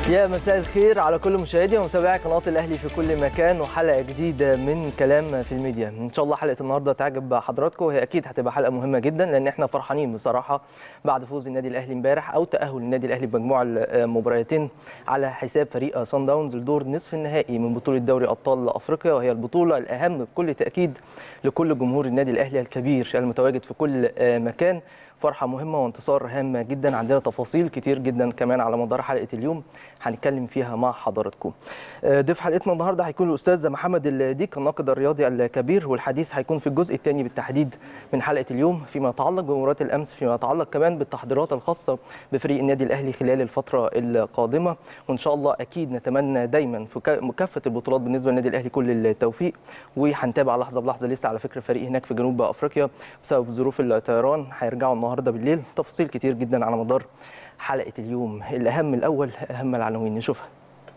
يا مساء الخير على كل مشاهدي ومتابعي قناه الاهلي في كل مكان وحلقه جديده من كلام في الميديا ان شاء الله حلقه النهارده تعجب حضراتكم وهي اكيد هتبقى حلقه مهمه جدا لان احنا فرحانين بصراحه بعد فوز النادي الاهلي امبارح او تاهل النادي الاهلي بمجموع المباراتين على حساب فريق صن داونز لدور نصف النهائي من بطوله دوري ابطال افريقيا وهي البطوله الاهم بكل تاكيد لكل جمهور النادي الاهلي الكبير المتواجد في كل مكان فرحه مهمه وانتصار هام جدا عندنا تفاصيل كتير جدا كمان على مدار حلقه اليوم هنتكلم فيها مع حضراتكم ضيف حلقتنا النهارده هيكون الاستاذ محمد الديك الناقد الرياضي الكبير والحديث هيكون في الجزء الثاني بالتحديد من حلقه اليوم فيما يتعلق بمباراه الامس فيما يتعلق كمان بالتحضيرات الخاصه بفريق النادي الاهلي خلال الفتره القادمه وان شاء الله اكيد نتمنى دايما في كافه البطولات بالنسبه للنادي الاهلي كل التوفيق وهنتابع لحظه بلحظه لسه على فكره فريق هناك في جنوب افريقيا بسبب ظروف الطيران هيرجعوا النهارده بالليل تفاصيل كتير جدا على مدار حلقه اليوم الاهم الاول اهم العناوين نشوفها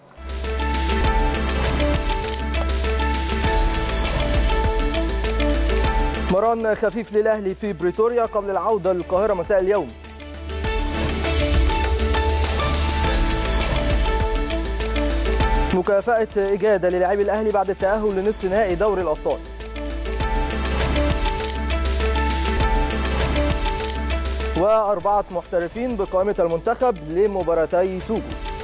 مران خفيف للاهلي في بريتوريا قبل العوده للقاهره مساء اليوم مكافأة إجادة للاعبي الأهلي بعد التأهل لنصف نهائي دوري الأبطال وأربعة محترفين بقائمة المنتخب لمباراتي توجو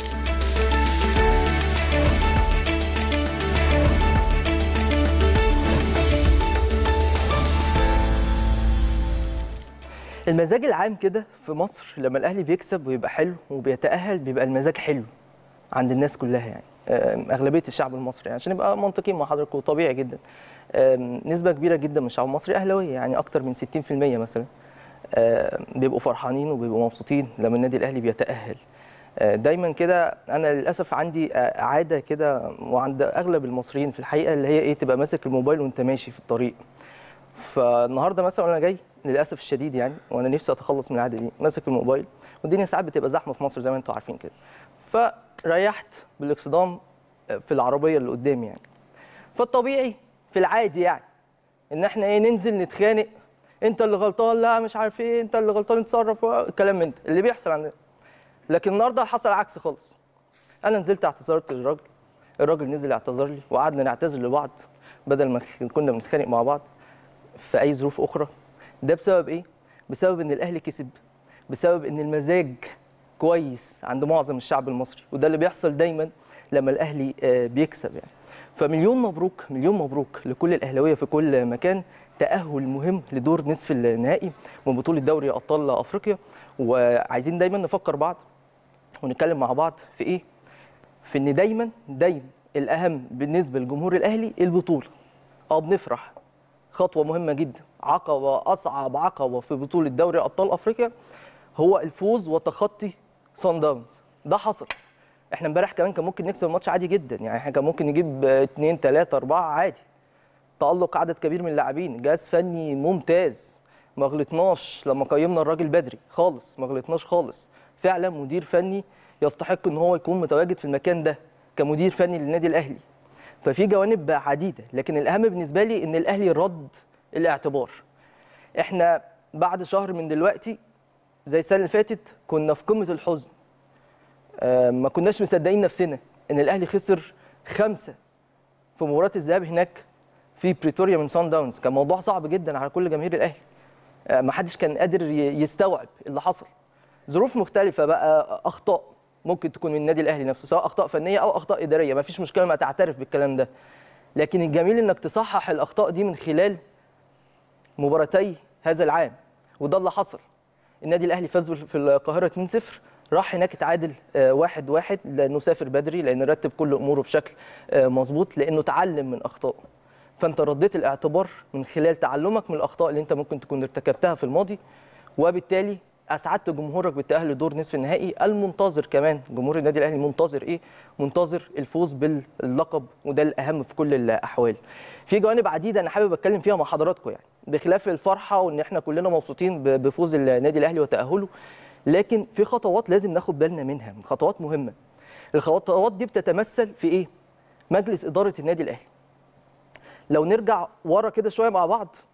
المزاج العام كده في مصر لما الأهلي بيكسب ويبقى حلو وبيتأهل بيبقى المزاج حلو عند الناس كلها يعني أغلبية الشعب المصري يعني عشان نبقى منطقيين مع حضراتكم طبيعي جدا نسبة كبيرة جدا من الشعب المصري أهلاوية يعني أكتر من 60% مثلا بيبقوا فرحانين وبيبقوا مبسوطين لما النادي الاهلي بيتاهل دايما كده انا للاسف عندي عاده كده وعند اغلب المصريين في الحقيقه اللي هي ايه تبقى ماسك الموبايل وانت ماشي في الطريق فالنهارده مثلا وانا جاي للاسف الشديد يعني وانا نفسي اتخلص من العاده دي ماسك الموبايل والدنيا ساعات بتبقى زحمه في مصر زي ما انتم عارفين كده فريحت بالاكسدام في العربيه اللي قدامي يعني فالطبيعي في العادي يعني ان احنا ايه ننزل نتخانق انت اللي غلطان لا مش عارف ايه انت اللي غلطان اتصرف الكلام من ده اللي بيحصل عندنا لكن النهارده حصل عكس خالص انا نزلت اعتذرت للراجل الراجل نزل اعتذر لي وقعدنا نعتذر لبعض بدل ما كنا بنتخانق مع بعض في اي ظروف اخرى ده بسبب ايه بسبب ان الاهلي كسب بسبب ان المزاج كويس عند معظم الشعب المصري وده اللي بيحصل دايما لما الاهلي بيكسب يعني فمليون مبروك مليون مبروك لكل الاهلاويه في كل مكان تأهل مهم لدور نصف النهائي من بطولة دوري أبطال أفريقيا وعايزين دايما نفكر بعض ونتكلم مع بعض في إيه؟ في إن دايما دايما الأهم بالنسبة لجمهور الأهلي البطولة. أه بنفرح خطوة مهمة جدا عقبة أصعب عقبة في بطولة دوري أبطال أفريقيا هو الفوز وتخطي صن داونز ده حصل احنا امبارح كمان كان ممكن نكسب الماتش عادي جدا يعني احنا كان ممكن نجيب 2 3 4 عادي تألق عدد كبير من اللاعبين جهاز فني ممتاز ما غلطناش لما قيمنا الراجل بدري خالص ما غلطناش خالص فعلا مدير فني يستحق ان هو يكون متواجد في المكان ده كمدير فني للنادي الاهلي ففي جوانب عديده لكن الاهم بالنسبه لي ان الاهلي رد الاعتبار احنا بعد شهر من دلوقتي زي السنه اللي فاتت كنا في قمه الحزن ما كناش مصدقين نفسنا ان الاهلي خسر خمسه في مباراه الذهاب هناك في بريتوريا من سان داونز كان موضوع صعب جدا على كل جماهير الاهلي ما حدش كان قادر يستوعب اللي حصل ظروف مختلفه بقى اخطاء ممكن تكون من النادي الاهلي نفسه سواء اخطاء فنيه او اخطاء اداريه ما فيش مشكله ما تعترف بالكلام ده لكن الجميل انك تصحح الاخطاء دي من خلال مباراتي هذا العام وده اللي حصل النادي الاهلي فاز في القاهره 2-0 راح هناك اتعادل واحد واحد لانه سافر بدري لان رتب كل اموره بشكل مظبوط لانه اتعلم من اخطائه فانت رديت الاعتبار من خلال تعلمك من الاخطاء اللي انت ممكن تكون ارتكبتها في الماضي وبالتالي اسعدت جمهورك بالتاهل لدور نصف النهائي المنتظر كمان جمهور النادي الاهلي منتظر ايه منتظر الفوز باللقب وده الاهم في كل الاحوال في جوانب عديده انا حابب اتكلم فيها مع حضراتكم يعني بخلاف الفرحه وان احنا كلنا مبسوطين بفوز النادي الاهلي وتاهله لكن في خطوات لازم ناخد بالنا منها خطوات مهمه الخطوات دي بتتمثل في ايه مجلس اداره النادي الاهلي لو نرجع ورا كده شويه مع بعض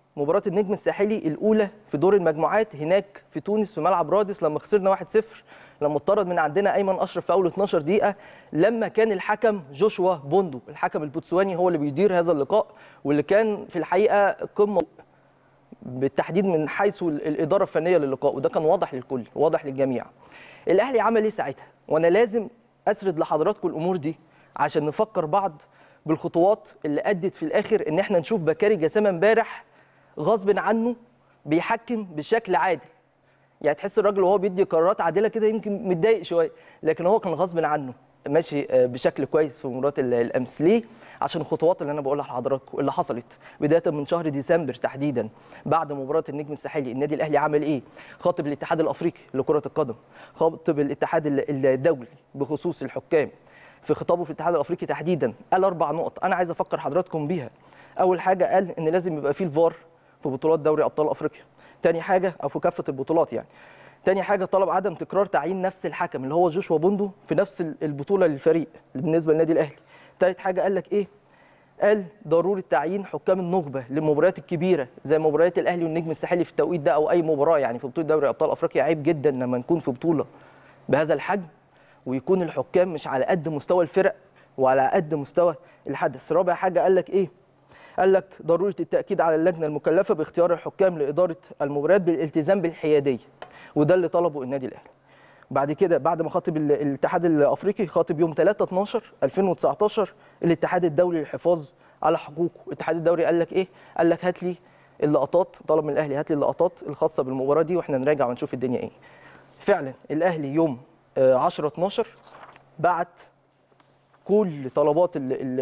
مباراه النجم الساحلي الاولى في دور المجموعات هناك في تونس في ملعب رادس لما خسرنا 1-0 لما اتطرد من عندنا ايمن اشرف في اول 12 دقيقه لما كان الحكم جوشوا بوندو الحكم البوتسواني هو اللي بيدير هذا اللقاء واللي كان في الحقيقه قمه بالتحديد من حيث الاداره الفنيه للقاء وده كان واضح للكل واضح للجميع الاهلي عمل ايه ساعتها وانا لازم اسرد لحضراتكم الامور دي عشان نفكر بعض بالخطوات اللي ادت في الاخر ان احنا نشوف بكاري جسامه امبارح غصب عنه بيحكم بشكل عادل يعني تحس الراجل وهو بيدي قرارات عادله كده يمكن متضايق شويه لكن هو كان غصب عنه ماشي بشكل كويس في مباراه الامس ليه عشان الخطوات اللي انا بقولها لحضراتكم اللي حصلت بدايه من شهر ديسمبر تحديدا بعد مباراه النجم الساحلي النادي الاهلي عمل ايه خاطب الاتحاد الافريقي لكره القدم خاطب الاتحاد الدولي بخصوص الحكام في خطابه في الاتحاد الافريقي تحديدا قال اربع نقط انا عايز افكر حضراتكم بيها اول حاجه قال ان لازم يبقى فيه الفار في بطولات دوري ابطال افريقيا تاني حاجه او في كافه البطولات يعني تاني حاجه طلب عدم تكرار تعيين نفس الحكم اللي هو جوشوا بوندو في نفس البطوله للفريق بالنسبه للنادي الاهلي تالت حاجه قال لك ايه قال ضروره تعيين حكام النخبه للمباريات الكبيره زي مباريات الاهلي والنجم الساحلي في التوقيت ده او اي مباراه يعني في بطوله دوري ابطال افريقيا عيب جدا لما نكون في بطوله بهذا الحجم ويكون الحكام مش على قد مستوى الفرق وعلى قد مستوى الحدث رابع حاجه قال لك ايه قال لك ضروره التاكيد على اللجنه المكلفه باختيار الحكام لاداره المباريات بالالتزام بالحياديه وده اللي طلبه النادي الاهلي بعد كده بعد ما خاطب الاتحاد الافريقي خاطب يوم 3 12 2019 الاتحاد الدولي للحفاظ على حقوقه الاتحاد الدولي قال لك ايه قال لك هات لي اللقطات طلب من الاهلي هات لي اللقطات الخاصه بالمباراه دي واحنا نراجع ونشوف الدنيا ايه فعلا الاهلي يوم 10 12 بعت كل طلبات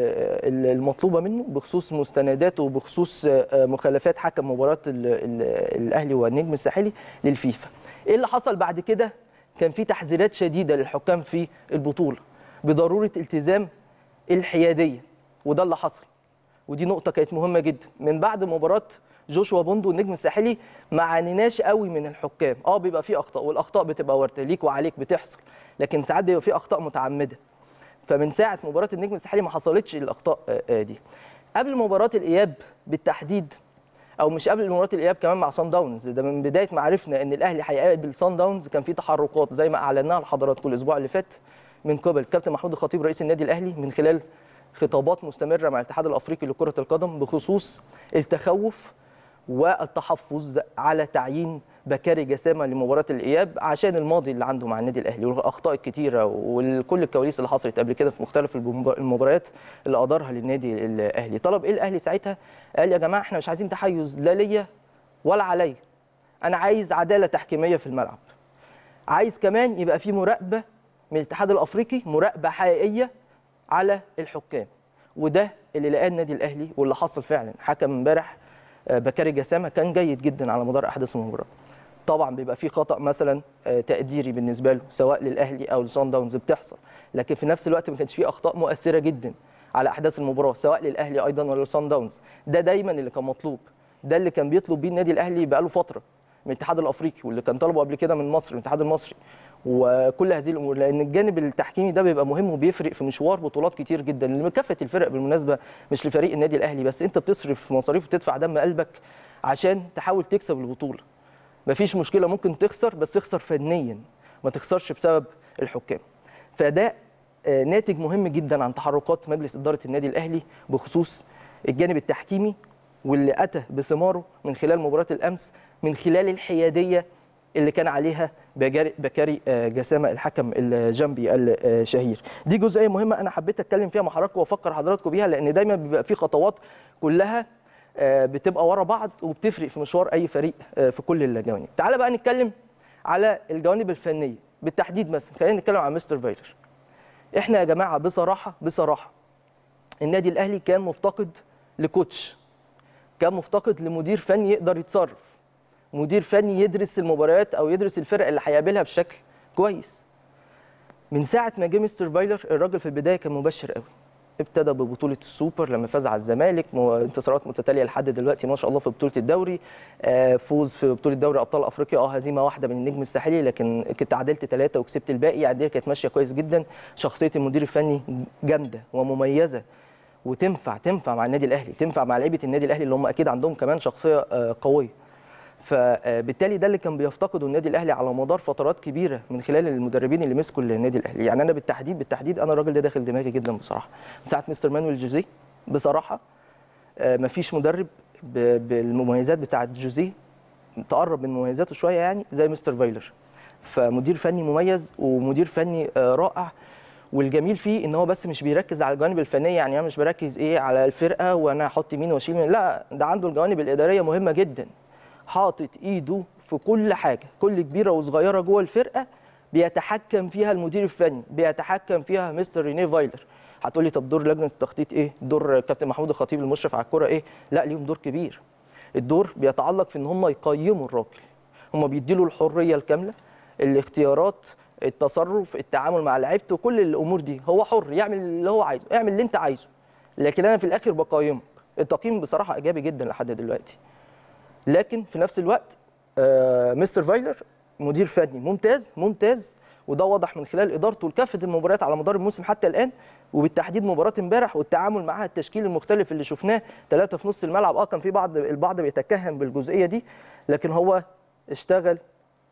المطلوبه منه بخصوص مستنداته وبخصوص مخالفات حكم مباراه الاهلي والنجم الساحلي للفيفا. ايه اللي حصل بعد كده؟ كان في تحذيرات شديده للحكام في البطوله بضروره التزام الحياديه وده اللي حصل. ودي نقطه كانت مهمه جدا من بعد مباراه جوشوا بوندو النجم الساحلي ما عانيناش قوي من الحكام اه بيبقى في اخطاء والاخطاء بتبقى وارده ليك وعليك بتحصل لكن ساعات بيبقى في اخطاء متعمده فمن ساعه مباراه النجم الساحلي ما حصلتش الاخطاء دي قبل مباراه الاياب بالتحديد او مش قبل مباراه الاياب كمان مع سان داونز ده من بدايه ما عرفنا ان الاهلي هيقابل سان داونز كان في تحركات زي ما اعلناها لحضراتكم الاسبوع اللي فات من قبل كابتن محمود الخطيب رئيس النادي الاهلي من خلال خطابات مستمره مع الاتحاد الافريقي لكره القدم بخصوص التخوف والتحفظ على تعيين بكاري جسامه لمباراه الاياب عشان الماضي اللي عنده مع النادي الاهلي والاخطاء الكتيره وكل الكواليس اللي حصلت قبل كده في مختلف المباريات اللي ادارها للنادي الاهلي طلب ايه الاهلي ساعتها قال يا جماعه احنا مش عايزين تحيز لا ليا ولا عليا انا عايز عداله تحكيميه في الملعب عايز كمان يبقى في مراقبه من الاتحاد الافريقي مراقبه حقيقيه على الحكام وده اللي لقاه النادي الاهلي واللي حصل فعلا حكم امبارح بكاري جسامه كان جيد جدا على مدار احداث المباراه طبعا بيبقى في خطا مثلا تقديري بالنسبه له سواء للاهلي او لسان داونز بتحصل لكن في نفس الوقت ما كانش في اخطاء مؤثره جدا على احداث المباراه سواء للاهلي ايضا ولا لسان داونز ده دايما اللي كان مطلوب ده اللي كان بيطلب بيه النادي الاهلي بقاله فتره من الاتحاد الافريقي واللي كان طلبه قبل كده من مصر من الاتحاد المصري وكل هذه الامور لان الجانب التحكيمي ده بيبقى مهم وبيفرق في مشوار بطولات كتير جدا لكافه الفرق بالمناسبه مش لفريق النادي الاهلي بس انت بتصرف مصاريف وتدفع دم قلبك عشان تحاول تكسب البطوله مفيش مشكله ممكن تخسر بس تخسر فنيا ما تخسرش بسبب الحكام فده ناتج مهم جدا عن تحركات مجلس اداره النادي الاهلي بخصوص الجانب التحكيمي واللي اتى بثماره من خلال مباراه الامس من خلال الحياديه اللي كان عليها بكاري جسامه الحكم الجنبي الشهير دي جزئيه مهمه انا حبيت اتكلم فيها مع حضراتكم وافكر حضراتكم بيها لان دايما بيبقى في خطوات كلها بتبقى ورا بعض وبتفرق في مشوار اي فريق في كل الجوانب تعال بقى نتكلم على الجوانب الفنيه بالتحديد مثلا خلينا نتكلم عن مستر فايلر احنا يا جماعه بصراحه بصراحه النادي الاهلي كان مفتقد لكوتش كان مفتقد لمدير فني يقدر يتصرف مدير فني يدرس المباريات او يدرس الفرق اللي هيقابلها بشكل كويس من ساعه ما جه مستر فايلر الراجل في البدايه كان مبشر قوي ابتدى ببطوله السوبر لما فاز على الزمالك انتصارات متتاليه لحد دلوقتي ما شاء الله في بطوله الدوري فوز في بطوله دوري ابطال افريقيا اه هزيمه واحده من النجم الساحلي لكن كنت تعادلت ثلاثه وكسبت الباقي يعني كانت ماشيه كويس جدا شخصيه المدير الفني جامده ومميزه وتنفع تنفع مع النادي الاهلي تنفع مع لعيبه النادي الاهلي اللي هم اكيد عندهم كمان شخصيه آه، قويه فبالتالي ده اللي كان بيفتقده النادي الاهلي على مدار فترات كبيره من خلال المدربين اللي مسكوا النادي الاهلي يعني انا بالتحديد بالتحديد انا الراجل ده داخل دماغي جدا بصراحه من ساعه مستر مانويل جوزيه بصراحه آه، مفيش مدرب ب- بالمميزات بتاعه جوزيه تقرب من مميزاته شويه يعني زي مستر فايلر فمدير فني مميز ومدير فني آه، رائع والجميل فيه ان هو بس مش بيركز على الجوانب الفنيه يعني انا مش بركز ايه على الفرقه وانا احط مين واشيل مين لا ده عنده الجوانب الاداريه مهمه جدا حاطط ايده في كل حاجه كل كبيره وصغيره جوه الفرقه بيتحكم فيها المدير الفني بيتحكم فيها مستر رينيه فايلر هتقول لي طب دور لجنه التخطيط ايه دور كابتن محمود الخطيب المشرف على الكره ايه لا ليهم دور كبير الدور بيتعلق في ان هم يقيموا الراجل هم بيديله الحريه الكامله الاختيارات التصرف التعامل مع لعيبته كل الامور دي هو حر يعمل اللي هو عايزه اعمل اللي انت عايزه لكن انا في الاخر بقيمك التقييم بصراحه ايجابي جدا لحد دلوقتي لكن في نفس الوقت آه مستر فايلر مدير فني ممتاز ممتاز وده واضح من خلال ادارته لكافه المباريات على مدار الموسم حتى الان وبالتحديد مباراه امبارح والتعامل معاها التشكيل المختلف اللي شفناه ثلاثه في نص الملعب اه كان في بعض البعض بيتكهن بالجزئيه دي لكن هو اشتغل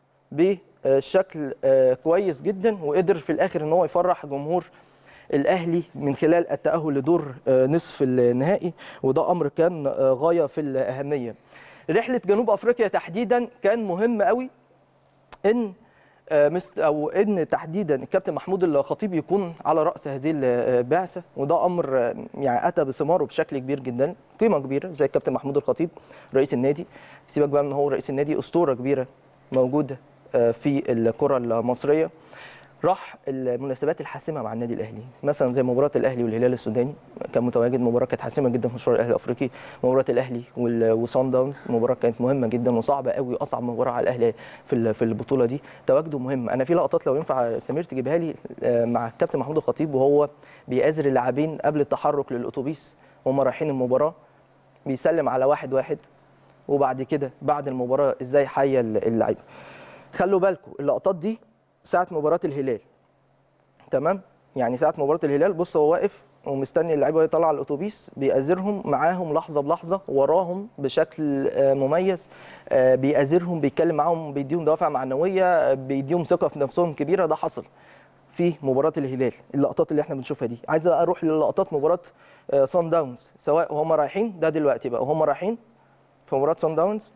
بشكل آه، كويس جدا وقدر في الاخر ان هو يفرح جمهور الاهلي من خلال التاهل لدور آه، نصف النهائي وده امر كان آه، غايه في الاهميه رحله جنوب افريقيا تحديدا كان مهم قوي ان آه، مست او ان تحديدا الكابتن محمود الخطيب يكون على راس هذه البعثه وده امر آه، يعني اتى بثماره بشكل كبير جدا قيمه كبيره زي الكابتن محمود الخطيب رئيس النادي سيبك بقى من هو رئيس النادي اسطوره كبيره موجوده آه، في الكره المصريه راح المناسبات الحاسمه مع النادي الاهلي مثلا زي مباراه الاهلي والهلال السوداني كان متواجد مباراه كانت حاسمه جدا في مشوار الاهلي الافريقي مباراه الاهلي وال- وصن داونز مباراه كانت مهمه جدا وصعبه قوي واصعب مباراه على الاهلي في ال- في البطوله دي تواجده مهم انا في لقطات لو ينفع سمير تجيبها لي آه، مع الكابتن محمود الخطيب وهو بيأزر اللاعبين قبل التحرك للاتوبيس وهم رايحين المباراه بيسلم على واحد واحد وبعد كده بعد المباراه ازاي حيا اللعيبه خلوا بالكم اللقطات دي ساعه مباراه الهلال تمام يعني ساعه مباراه الهلال بص هو واقف ومستني اللعيبه وهي طالعه على الاتوبيس بيأزرهم معاهم لحظه بلحظه وراهم بشكل آه، مميز آه، بيأزرهم بيتكلم معاهم بيديهم دوافع معنويه آه، بيديهم ثقه في نفسهم كبيره ده حصل في مباراه الهلال اللقطات اللي احنا بنشوفها دي عايز بقى اروح للقطات مباراه صن داونز سواء وهم رايحين ده دلوقتي بقى وهم رايحين في مباراه صن داونز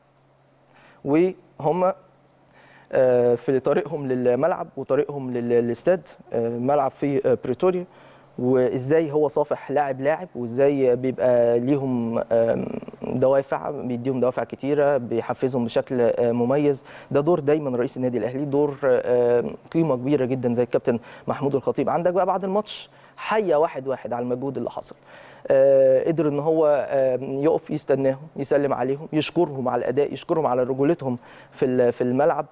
وهم آه، في طريقهم للملعب وطريقهم لل- للاستاد آه، ملعب في آه، بريتوريا وازاي هو صافح لاعب لاعب وازاي بيبقى ليهم آم، دوافع بيديهم دوافع كتيره بيحفزهم بشكل آه، مميز ده دور دايما رئيس النادي الاهلي دور آه، قيمه كبيره جدا زي الكابتن محمود الخطيب عندك بقى بعد الماتش حيا واحد واحد على المجهود اللي حصل آه، قدر ان هو آه، يقف يستناهم يسلم عليهم يشكرهم على الاداء يشكرهم على رجولتهم في ال- في الملعب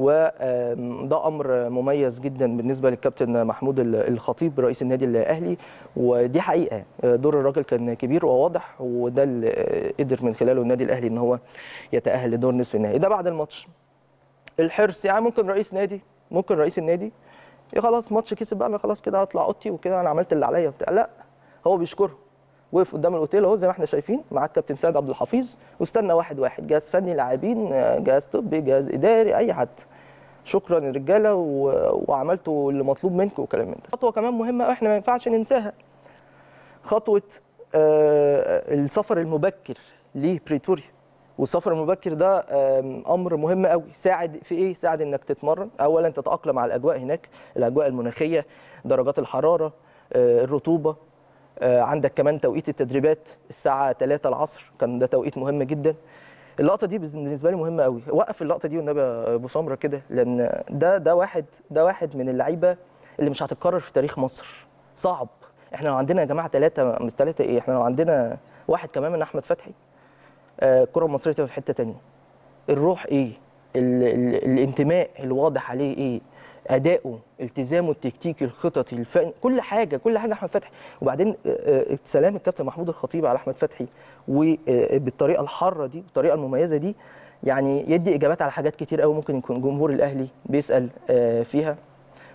وده امر مميز جدا بالنسبه للكابتن محمود ال- الخطيب رئيس النادي الاهلي ودي حقيقه آه، دور الراجل كان كبير وواضح وده اللي آه، قدر من خلاله النادي الاهلي ان هو يتاهل لدور نصف النهائي ده بعد الماتش الحرص يعني ممكن رئيس نادي ممكن رئيس النادي يا خلاص ماتش كسب بقى انا خلاص كده هطلع اوضتي وكده انا عملت اللي عليا وبتاع لا هو بيشكره وقف قدام الاوتيل اهو زي ما احنا شايفين مع الكابتن سيد عبد الحفيظ واستنى واحد واحد جهاز فني لاعبين آه، جهاز طبي جهاز اداري اي حد شكرا يا رجاله و... وعملتوا اللي مطلوب منكم وكلام من ده خطوه كمان مهمه احنا ما ينفعش ننساها خطوه آه، السفر المبكر لبريتوريا والسفر المبكر ده آم، امر مهم قوي ساعد في ايه ساعد انك تتمرن اولا تتاقلم على الاجواء هناك الاجواء المناخيه درجات الحراره آه، الرطوبه آه، عندك كمان توقيت التدريبات الساعه 3 العصر كان ده توقيت مهم جدا اللقطه دي بالنسبه لي مهمه قوي وقف اللقطه دي والنبي يا ابو سمره كده لان ده ده واحد ده واحد من اللعيبه اللي مش هتتكرر في تاريخ مصر صعب احنا لو عندنا يا جماعه ثلاثه مش ثلاثه ايه احنا لو عندنا واحد كمان من احمد فتحي آه، الكره المصريه تبقى في حته تانية الروح ايه ال ال الانتماء الواضح عليه ايه اداؤه التزامه التكتيكي الخططي الفني كل حاجه كل حاجه احمد فتحي وبعدين آه، آه، سلام الكابتن محمود الخطيب على احمد فتحي وبالطريقه الحاره دي بالطريقه المميزه دي يعني يدي اجابات على حاجات كتير قوي ممكن يكون جمهور الاهلي بيسال آه، فيها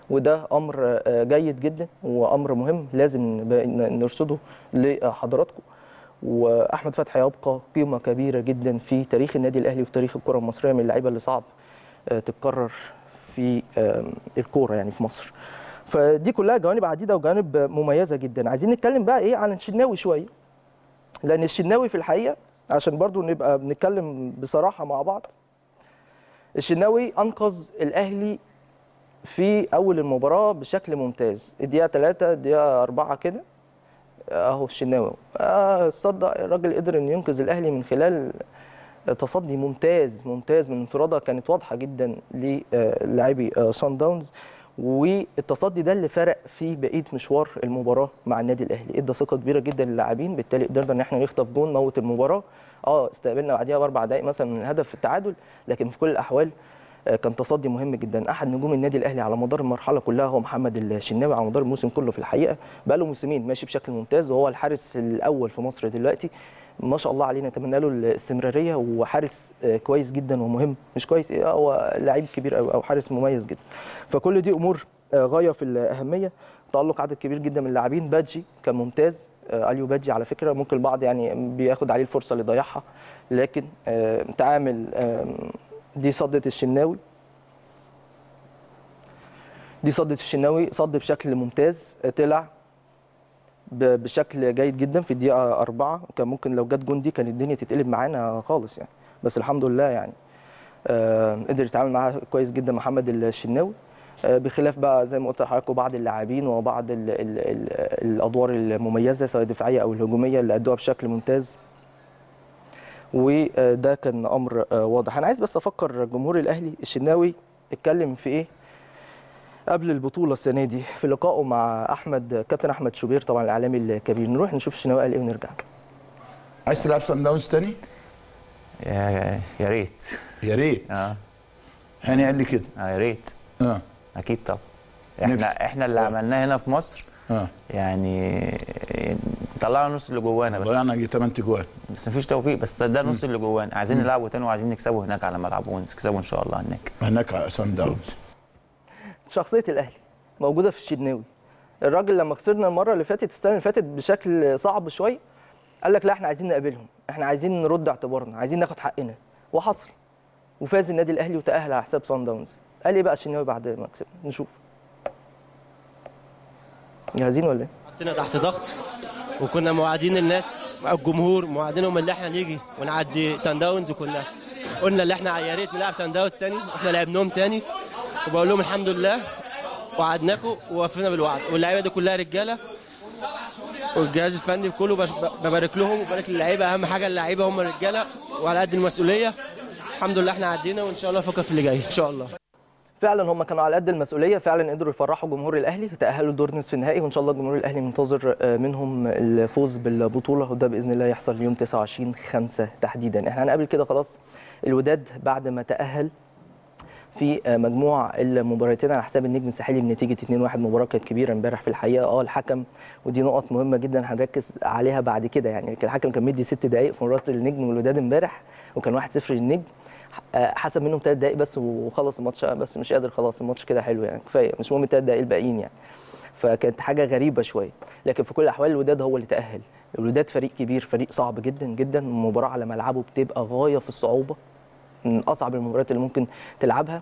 وده امر آه، جيد جدا وامر مهم لازم نبقى- ن- نرصده لحضراتكم واحمد فتحي يبقى قيمه كبيره جدا في تاريخ النادي الاهلي وفي تاريخ الكره المصريه من اللعيبه اللي صعب آه، تتكرر في آم، الكوره يعني في مصر فدي كلها جوانب عديده وجوانب مميزه جدا عايزين نتكلم بقى ايه عن الشناوي شويه لان الشناوي في الحقيقه عشان برضو نبقى بنتكلم بصراحه مع بعض الشناوي انقذ الاهلي في اول المباراه بشكل ممتاز الدقيقه 3 الدقيقه 4 كده اهو الشناوي آه صدق الراجل قدر انه ينقذ الاهلي من خلال تصدي ممتاز ممتاز من انفراده كانت واضحه جدا للاعبي سان داونز والتصدي ده اللي فرق في بقيه مشوار المباراه مع النادي الاهلي ادى ثقه كبيره جدا للاعبين بالتالي قدرنا ان احنا نخطف جون موت المباراه اه استقبلنا بعديها باربع دقائق مثلا من الهدف في التعادل لكن في كل الاحوال آه، كان تصدي مهم جدا احد نجوم النادي الاهلي على مدار المرحله كلها هو محمد الشناوي على مدار الموسم كله في الحقيقه بقى له موسمين ماشي بشكل ممتاز وهو الحارس الاول في مصر دلوقتي ما شاء الله عليه نتمنى له الاستمراريه وحارس آه، كويس جدا ومهم مش كويس ايه هو لعيب كبير أوي او حارس مميز جدا فكل دي امور آه، غايه في الاهميه تالق عدد كبير جدا من اللاعبين بادجي كان ممتاز آه، اليو بادجي على فكره ممكن البعض يعني بياخد عليه الفرصه اللي ضيعها لكن آه، تعامل آم، دي صدة الشناوي دي صدة الشناوي صد بشكل ممتاز آه، طلع ب- بشكل جيد جدا في الدقيقة أربعة كان ممكن لو جت جون دي كانت الدنيا تتقلب معانا خالص يعني بس الحمد لله يعني آه، قدر يتعامل معاها كويس جدا محمد الشناوي آه، بخلاف بقى زي ما قلت لحضراتكم بعض اللاعبين وبعض ال ال ال الادوار المميزه سواء الدفاعيه او الهجوميه اللي ادوها بشكل ممتاز وده كان امر آه، واضح انا عايز بس افكر جمهور الاهلي الشناوي اتكلم في ايه قبل البطوله السنه دي في لقائه مع احمد كابتن احمد شوبير طبعا الاعلامي الكبير نروح نشوف الشناوي قال ايه ونرجع عايز تلعب سان داونز تاني؟ يا يا ريت يا ريت اه هاني قال لي كده آه، يا ريت اه اكيد طبعا احنا نفسي. احنا اللي آه. عملناه هنا في مصر اه يعني طلعنا نص اللي جوانا بس ضيعنا جي 8 جوان بس مفيش توفيق بس ده نص اللي جوانا عايزين نلعبه تاني وعايزين نكسبه هناك على ملعبه ونكسبه ان شاء الله هناك هناك على سان داونز شخصيه الاهلي موجوده في الشناوي الراجل لما خسرنا المره اللي فاتت السنه اللي فاتت بشكل صعب شويه قال لك لا احنا عايزين نقابلهم احنا عايزين نرد اعتبارنا عايزين ناخد حقنا وحصل وفاز النادي الاهلي وتاهل على حساب صن داونز قال ايه بقى الشناوي بعد ما كسبنا نشوف جاهزين ولا ايه حطينا تحت ضغط وكنا موعدين الناس مع الجمهور موعدينهم ان احنا نيجي ونعدي سان داونز وكنا قلنا ان احنا يا ريت نلعب سان داونز تاني واحنا لعبناهم تاني وبقول لهم الحمد لله وعدناكم ووفينا بالوعد واللعيبه دي كلها رجاله والجهاز الفني كله بش- ببارك لهم وبارك للعيبه اهم حاجه اللعيبه هم الرجاله وعلى قد المسؤوليه الحمد لله احنا عدينا وان شاء الله نفكر في اللي جاي ان شاء الله فعلا هم كانوا على قد المسؤوليه فعلا قدروا يفرحوا جمهور الاهلي تاهلوا دور نصف النهائي وان شاء الله جمهور الاهلي منتظر آه، منهم الفوز بالبطوله وده باذن الله يحصل يوم 29 5 تحديدا احنا هنقابل كده خلاص الوداد بعد ما تاهل في آه، مجموع المباراتين على حساب النجم الساحلي بنتيجه 2-1 مباراه كانت كبيره امبارح في الحقيقه اه الحكم ودي نقط مهمه جدا هنركز عليها بعد كده يعني لكن الحكم كان مدي ست دقائق في مباراه النجم والوداد امبارح وكان 1-0 للنجم آه، حسب منهم ثلاث دقائق بس وخلص الماتش بس مش قادر خلاص الماتش كده حلو يعني كفايه مش مهم الثلاث دقائق الباقيين يعني فكانت حاجه غريبه شويه لكن في كل الاحوال الوداد هو اللي تاهل الوداد فريق كبير فريق صعب جدا جدا المباراه على ملعبه بتبقى غايه في الصعوبه من اصعب المباريات اللي ممكن تلعبها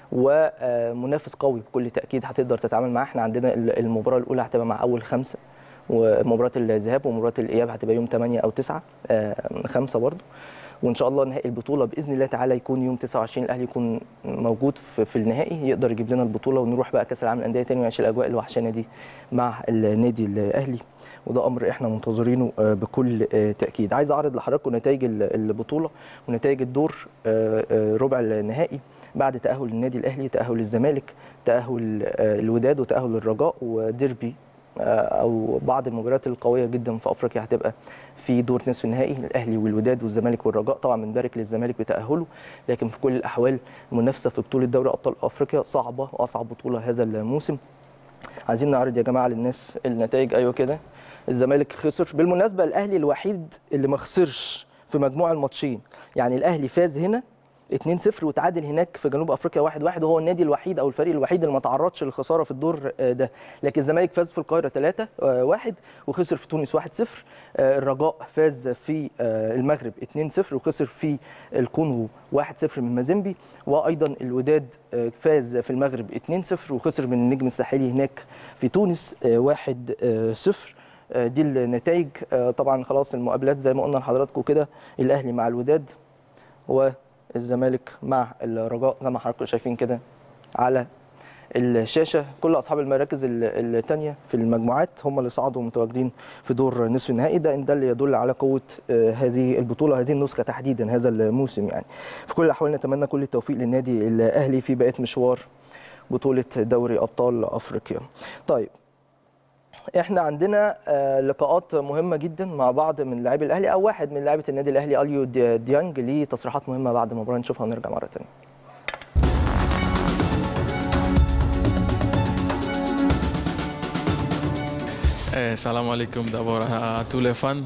ومنافس قوي بكل تاكيد هتقدر تتعامل معاه احنا عندنا المباراه الاولى هتبقى مع اول خمسه ومباراه الذهاب ومباراه الاياب هتبقى يوم 8 او 9 خمسه برضه وان شاء الله نهائي البطوله باذن الله تعالى يكون يوم 29 الاهلي يكون موجود في, في النهائي يقدر يجيب لنا البطوله ونروح بقى كاس العالم للانديه تاني ونعيش الاجواء الوحشانه دي مع النادي الاهلي وده امر احنا منتظرينه آه، بكل آه، تاكيد عايز اعرض لحضراتكم نتائج ال- البطوله ونتائج الدور آه، آه، ربع النهائي بعد تاهل النادي الاهلي تاهل الزمالك تاهل آه، الوداد وتاهل الرجاء وديربي آه، او بعض المباريات القويه جدا في افريقيا هتبقى في دور نصف النهائي الاهلي والوداد والزمالك والرجاء طبعا بنبارك للزمالك بتاهله لكن في كل الاحوال المنافسه في بطوله دوري ابطال افريقيا صعبه واصعب بطوله هذا الموسم عايزين نعرض يا جماعه للناس النتائج ايوه كده الزمالك خسر بالمناسبه الاهلي الوحيد اللي ما خسرش في مجموع الماتشين يعني الاهلي فاز هنا 2-0 وتعادل هناك في جنوب افريقيا 1-1 وهو النادي الوحيد او الفريق الوحيد اللي ما تعرضش للخساره في الدور آه، ده لكن الزمالك فاز في القاهره 3-1 وخسر في تونس 1-0 آه، الرجاء فاز في آه، المغرب 2-0 وخسر في الكونغو 1-0 من مازيمبي وايضا الوداد آه، فاز في المغرب 2-0 وخسر من النجم الساحلي هناك في تونس آه، 1-0 آه، دي النتائج آه، طبعا خلاص المقابلات زي ما قلنا لحضراتكم كده الاهلي مع الوداد والزمالك مع الرجاء زي ما حضراتكم شايفين كده على الشاشه كل اصحاب المراكز الثانيه في المجموعات هم اللي صعدوا متواجدين في دور نصف النهائي ده ده اللي يدل على قوه آه، هذه البطوله هذه النسخه تحديدا هذا الموسم يعني في كل الاحوال نتمنى كل التوفيق للنادي الاهلي في بقيه مشوار بطوله دوري ابطال افريقيا طيب احنا عندنا آه، لقاءات مهمه جدا مع بعض من لاعبي الاهلي او واحد من لاعيبه النادي الاهلي اليو دي- ديانج ليه تصريحات مهمه بعد المباراه نشوفها ونرجع مره ثانيه Eh, salam alaikum d'abord à tous les fans.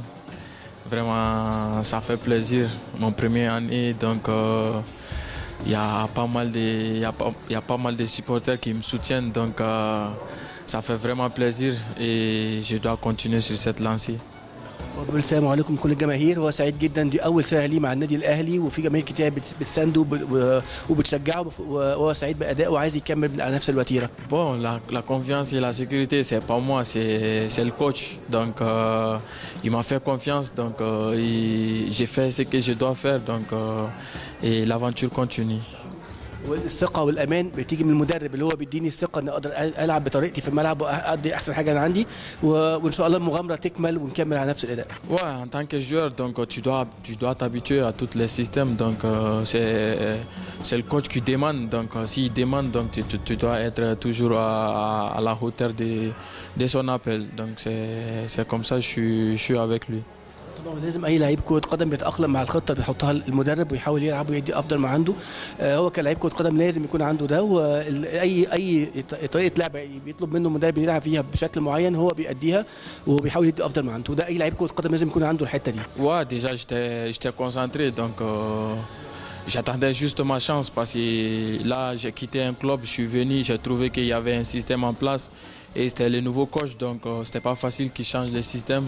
Vraiment, ça fait plaisir. Mon premier année, donc euh, il y a pas mal de, il y a pas, il y a pas mal de supporters qui me soutiennent, donc euh, ça fait vraiment plaisir et je dois continuer sur cette lancée. وبقول السلام عليكم كل الجماهير هو سعيد جدا دي اول سنه ليه مع النادي الاهلي وفي جماهير كتير بت- بتسانده وب- و- وبتشجعه وف- وهو سعيد بادائه وعايز يكمل على نفس الوتيره Bon, la, la confiance et la sécurité, c'est pas moi, c'est c'est le coach. Donc, euh, il m'a fait confiance, donc euh, il- j'ai fait ce que je dois faire, donc euh, et l'aventure continue. والثقه والامان بتيجي من المدرب اللي هو بيديني الثقه ان اقدر أ- العب بطريقتي في الملعب وادي احسن حاجه انا عندي و- وان شاء الله المغامره تكمل ونكمل على نفس الاداء Ouais, en tant que joueur, donc euh, tu dois, tu dois t'habituer à tous les systèmes. Donc euh, c'est, c'est le coach qui demande. Donc euh, s'il demande, donc tu, tu- tu dois être toujours à, à- à la hauteur de, de son appel. Donc c'est, c'est comme ça que je suis, je suis avec lui. طبعا لازم اي لعيب كره قدم بيتاقلم مع الخطه اللي بيحطها المدرب ويحاول يلعب ويدي افضل ما عنده آه، هو كلاعب كره قدم لازم يكون عنده ده واي اي طريقه لعب بيطلب منه المدرب يلعب فيها بشكل معين هو بيأديها وبيحاول يدي افضل ما عنده وده اي لعيب كره قدم لازم يكون عنده الحته دي Ouais, déjà j'étais, j'étais concentré, donc euh, j'attendais juste ma chance parce que là j'ai quitté un club, je suis venu, j'ai trouvé qu'il y avait un système en place et c'était le nouveau coach, donc euh, c'était pas facile qu'il change le système.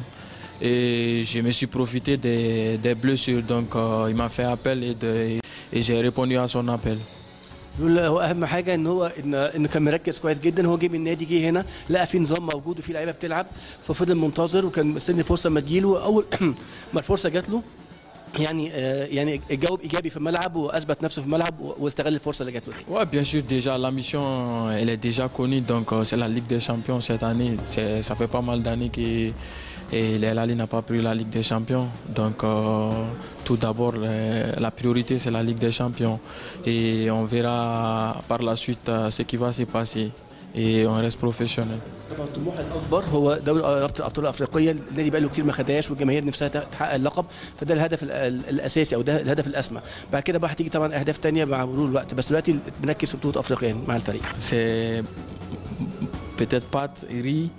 Et je me suis profité des, des blessures, donc euh, il m'a fait appel et, de- et j'ai répondu à son appel. بيقول هو اهم حاجه ان هو ان انه كان مركز كويس جدا هو جه من النادي جه هنا لقى في نظام موجود وفي لعيبه بتلعب ففضل منتظر وكان مستني الفرصه ما تجيله اول ما الفرصه جات له يعني آه، يعني جاوب ايجابي في الملعب واثبت نفسه في الملعب و- واستغل الفرصه اللي جات له دي Ouais, bien sûr, déjà la mission elle est déjà connue, donc euh, c'est la Ligue des Champions cette année. C'est- Ça fait pas mal d'années que et le Lali n'a pas pris la Ligue des Champions. Donc euh, tout d'abord, euh, la priorité c'est la Ligue des Champions. Et on verra par la suite euh, ce qui va se passer. Et on reste professionnel. طبعا الطموح الاكبر هو دوري رابطه الابطال الافريقيه النادي بقى له كتير ما خدهاش والجماهير نفسها تحقق اللقب فده الهدف ال- ال- الاساسي او ده الهدف الاسمى بعد كده بقى هتيجي طبعا اهداف تانية مع مرور الوقت بس دلوقتي بنركز في بطوله افريقيا يعني مع الفريق C'est peut-être pâte, riz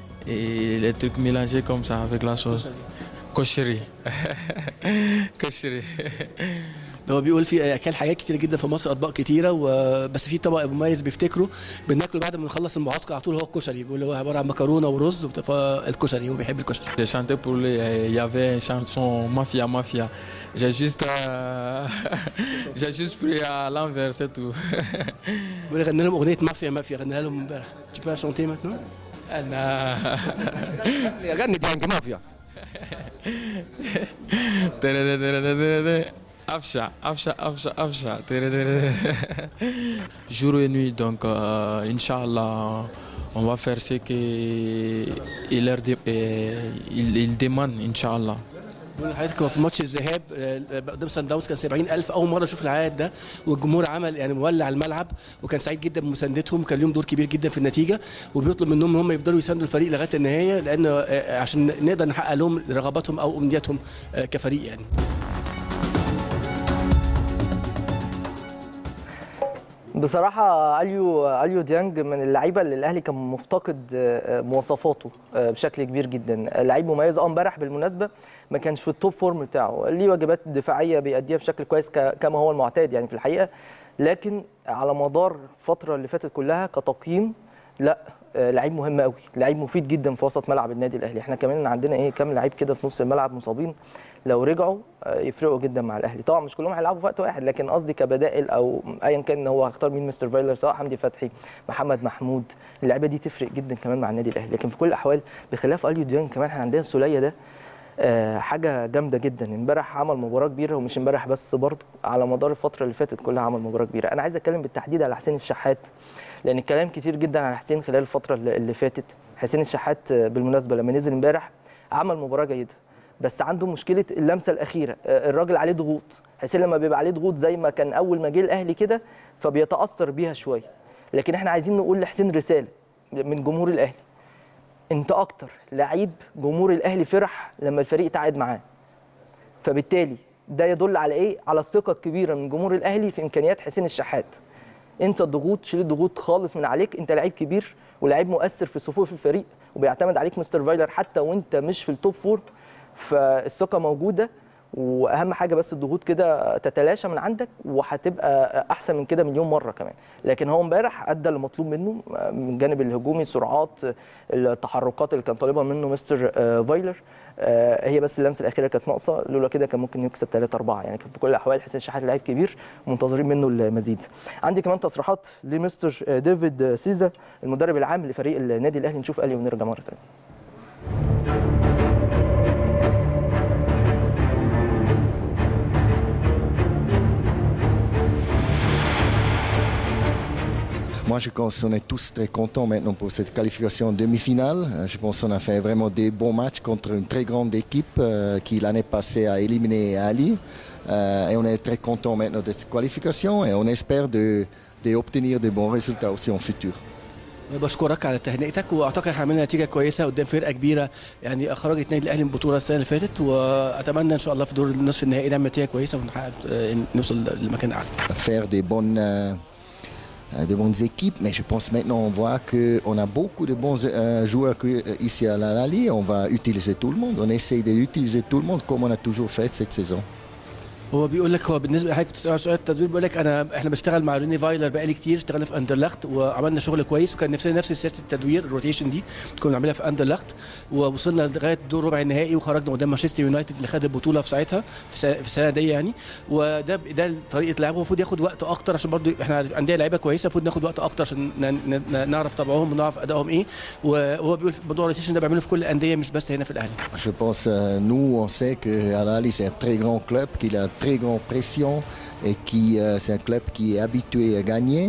et les trucs mélangés comme ça avec la sauce. Cocherie. Cocherie. هو بيقول في اكل حاجات كتير جدا في مصر اطباق كتيره وبس في طبق مميز بيفتكره بناكله بعد ما نخلص المعسكر على طول هو الكشري بيقول هو عباره عن مكرونه ورز وبت- فالكشري هو بيحب الكشري J'ai chanté pour lui, euh, il y avait une chanson Mafia Mafia. J'ai juste, euh, j'ai juste pris à l'envers, c'est tout. بيقول غنى لهم اغنيه مافيا مافيا غناها لهم امبارح tu peux la chanter maintenant أنا غني ديانج مافيا Afsha, Afsha, Afsha, Afsha. Jour et nuit, donc euh, Inch'Allah, on va faire ce qu'il leur dé- euh, il, il demande, Inch'Allah. بيقول لحضرتك هو في ماتش الذهاب آه، قدام سان داونز كان 70000 اول مره اشوف العدد ده والجمهور عمل يعني مولع الملعب وكان سعيد جدا بمساندتهم كان لهم دور كبير جدا في النتيجه وبيطلب منهم ان هم يفضلوا يساندوا الفريق لغايه النهايه لان آه، عشان نقدر نحقق لهم رغباتهم او امنياتهم آه، كفريق يعني بصراحة اليو اليو ديانج من اللعيبة اللي الأهلي كان مفتقد آه، مواصفاته آه، بشكل كبير جدا، لعيب مميز اه امبارح بالمناسبة ما كانش في التوب فورم بتاعه، ليه واجبات دفاعية بيأديها بشكل كويس ك- كما هو المعتاد يعني في الحقيقة، لكن على مدار الفترة اللي فاتت كلها كتقييم لا آه، لعيب مهم قوي، لعيب مفيد جدا في وسط ملعب النادي الأهلي، احنا كمان عندنا ايه كام لعيب كده في نص الملعب مصابين لو رجعوا آه، يفرقوا جدا مع الاهلي طبعا مش كلهم هيلعبوا في وقت واحد لكن قصدي كبدائل او ايا كان هو هيختار مين مستر فايلر سواء حمدي فتحي محمد محمود اللعيبه دي تفرق جدا كمان مع النادي الاهلي لكن في كل الاحوال بخلاف اليو ديانج كمان احنا عندنا السوليه ده آه، حاجه جامده جدا امبارح عمل مباراه كبيره ومش امبارح بس برضه على مدار الفتره اللي فاتت كلها عمل مباراه كبيره انا عايز اتكلم بالتحديد على حسين الشحات لان الكلام كتير جدا عن حسين خلال الفتره اللي اللي فاتت حسين الشحات آه، بالمناسبه لما نزل امبارح عمل مباراه جيده بس عنده مشكله اللمسه الاخيره آه، الراجل عليه ضغوط حسين لما بيبقى عليه ضغوط زي ما كان اول ما جه الاهلي كده فبيتاثر بيها شويه لكن احنا عايزين نقول لحسين رساله من جمهور الاهلي انت اكتر لعيب جمهور الاهلي فرح لما الفريق تعاد معاه فبالتالي ده يدل على ايه على الثقه الكبيره من جمهور الاهلي في امكانيات حسين الشحات انسى الضغوط شيل الضغوط خالص من عليك انت لعيب كبير ولاعيب مؤثر في صفوف الفريق وبيعتمد عليك مستر فايلر حتى وانت مش في التوب فور فالثقه موجوده واهم حاجه بس الضغوط كده تتلاشى من عندك وهتبقى احسن من كده مليون مره كمان لكن هو امبارح ادى المطلوب منه من الجانب الهجومي سرعات التحركات اللي كان طالبها منه مستر آه، فايلر آه، هي بس اللمسه الاخيره كانت ناقصه لولا كده كان ممكن يكسب 3 4 يعني كان في كل الاحوال حسين شحات لعيب كبير منتظرين منه المزيد عندي كمان تصريحات لمستر آه، ديفيد سيزا المدرب العام لفريق النادي الاهلي نشوف الي ونرجع مره ثانيه Moi, je pense qu'on est tous très contents maintenant pour cette qualification en demi-finale. Euh, Je pense qu'on a fait vraiment des bons matchs contre une très grande équipe euh, qui l'année passée a éliminé Ali. Euh, et on est très contents maintenant de cette qualification et on espère de, de obtenir de bons résultats aussi en futur. بشكرك على تهنئتك واعتقد احنا عملنا نتيجه كويسه قدام فرقه كبيره يعني خرجت نادي الاهلي من البطوله السنه اللي فاتت واتمنى ان شاء الله في دور النصف النهائي نعمل نتيجه كويسه ونحقق آه، نوصل لمكان اعلى faire des bonnes, euh, euh, de bonnes équipes, mais je pense maintenant on voit qu'on a beaucoup de bons euh, joueurs que- euh, ici à la Lali. On va utiliser tout le monde. On essaye d'utiliser tout le monde comme on a toujours fait cette saison. هو بيقول لك هو بالنسبه لحضرتك بتسال سؤال التدوير بيقول لك انا احنا بشتغل مع ريني فايلر بقالي كتير اشتغلنا في اندرلخت وعملنا شغل كويس وكان نفسنا نفس سياسه التدوير الروتيشن دي كنا بنعملها في اندرلخت ووصلنا لغايه دور ربع النهائي وخرجنا قدام مانشستر يونايتد اللي خد البطوله في ساعتها في السنه, في السنه دي يعني وده ده طريقه لعبه المفروض ياخد وقت اكتر عشان برضو احنا عندنا لعيبه كويسه المفروض ناخد وقت اكتر عشان ن- ن- نعرف طبعهم ونعرف ادائهم ايه وهو بيقول موضوع الروتيشن ده بيعمله في كل الانديه مش بس هنا في الاهلي Je pense, euh, nous, on sait que Al Ahly, c'est un très grand club, qu'il a une très grande pression et qui euh, c'est un club qui est habitué à gagner.